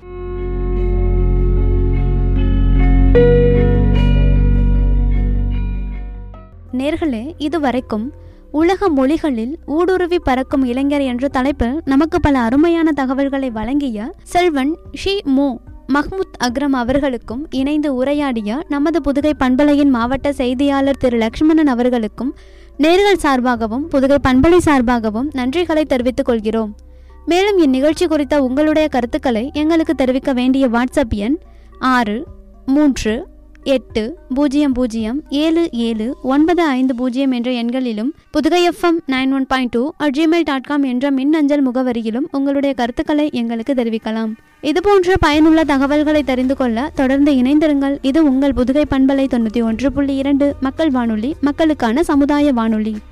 நேர்களே இதுவரைக்கும் உலக மொழிகளில் ஊடுருவி பறக்கும் இளைஞர் என்ற தலைப்பில் நமக்கு பல அருமையான தகவல்களை வழங்கிய செல்வன் ஷி மோ மஹ்முத் அக்ரம் அவர்களுக்கும் இணைந்து உரையாடிய நமது புதுகை பண்பலையின் மாவட்ட செய்தியாளர் திரு லக்ஷ்மணன் அவர்களுக்கும் நேர்கள் சார்பாகவும் புதுகை பண்பலை சார்பாகவும் நன்றிகளை தெரிவித்துக் கொள்கிறோம் மேலும் இந்நிகழ்ச்சி குறித்த உங்களுடைய கருத்துக்களை எங்களுக்கு தெரிவிக்க வேண்டிய வாட்ஸ்அப் எண் ஆறு மூன்று எட்டு பூஜ்ஜியம் பூஜ்ஜியம் ஏழு ஏழு ஒன்பது ஐந்து பூஜ்ஜியம் என்ற எண்களிலும் Pudugai FM nine one point two at Gmail dot com என்ற மின்னஞ்சல் முகவரியிலும் உங்களுடைய கருத்துக்களை எங்களுக்கு தெரிவிக்கலாம் இதுபோன்ற பயனுள்ள தகவல்களை தெரிந்து கொள்ள தொடர்ந்து இணைந்திருங்கள் இது உங்கள் புதுகை பண்பலை தொண்ணூற்றி ஒன்று புள்ளி இரண்டு மக்கள் வானொலி மக்களுக்கான சமுதாய வானொலி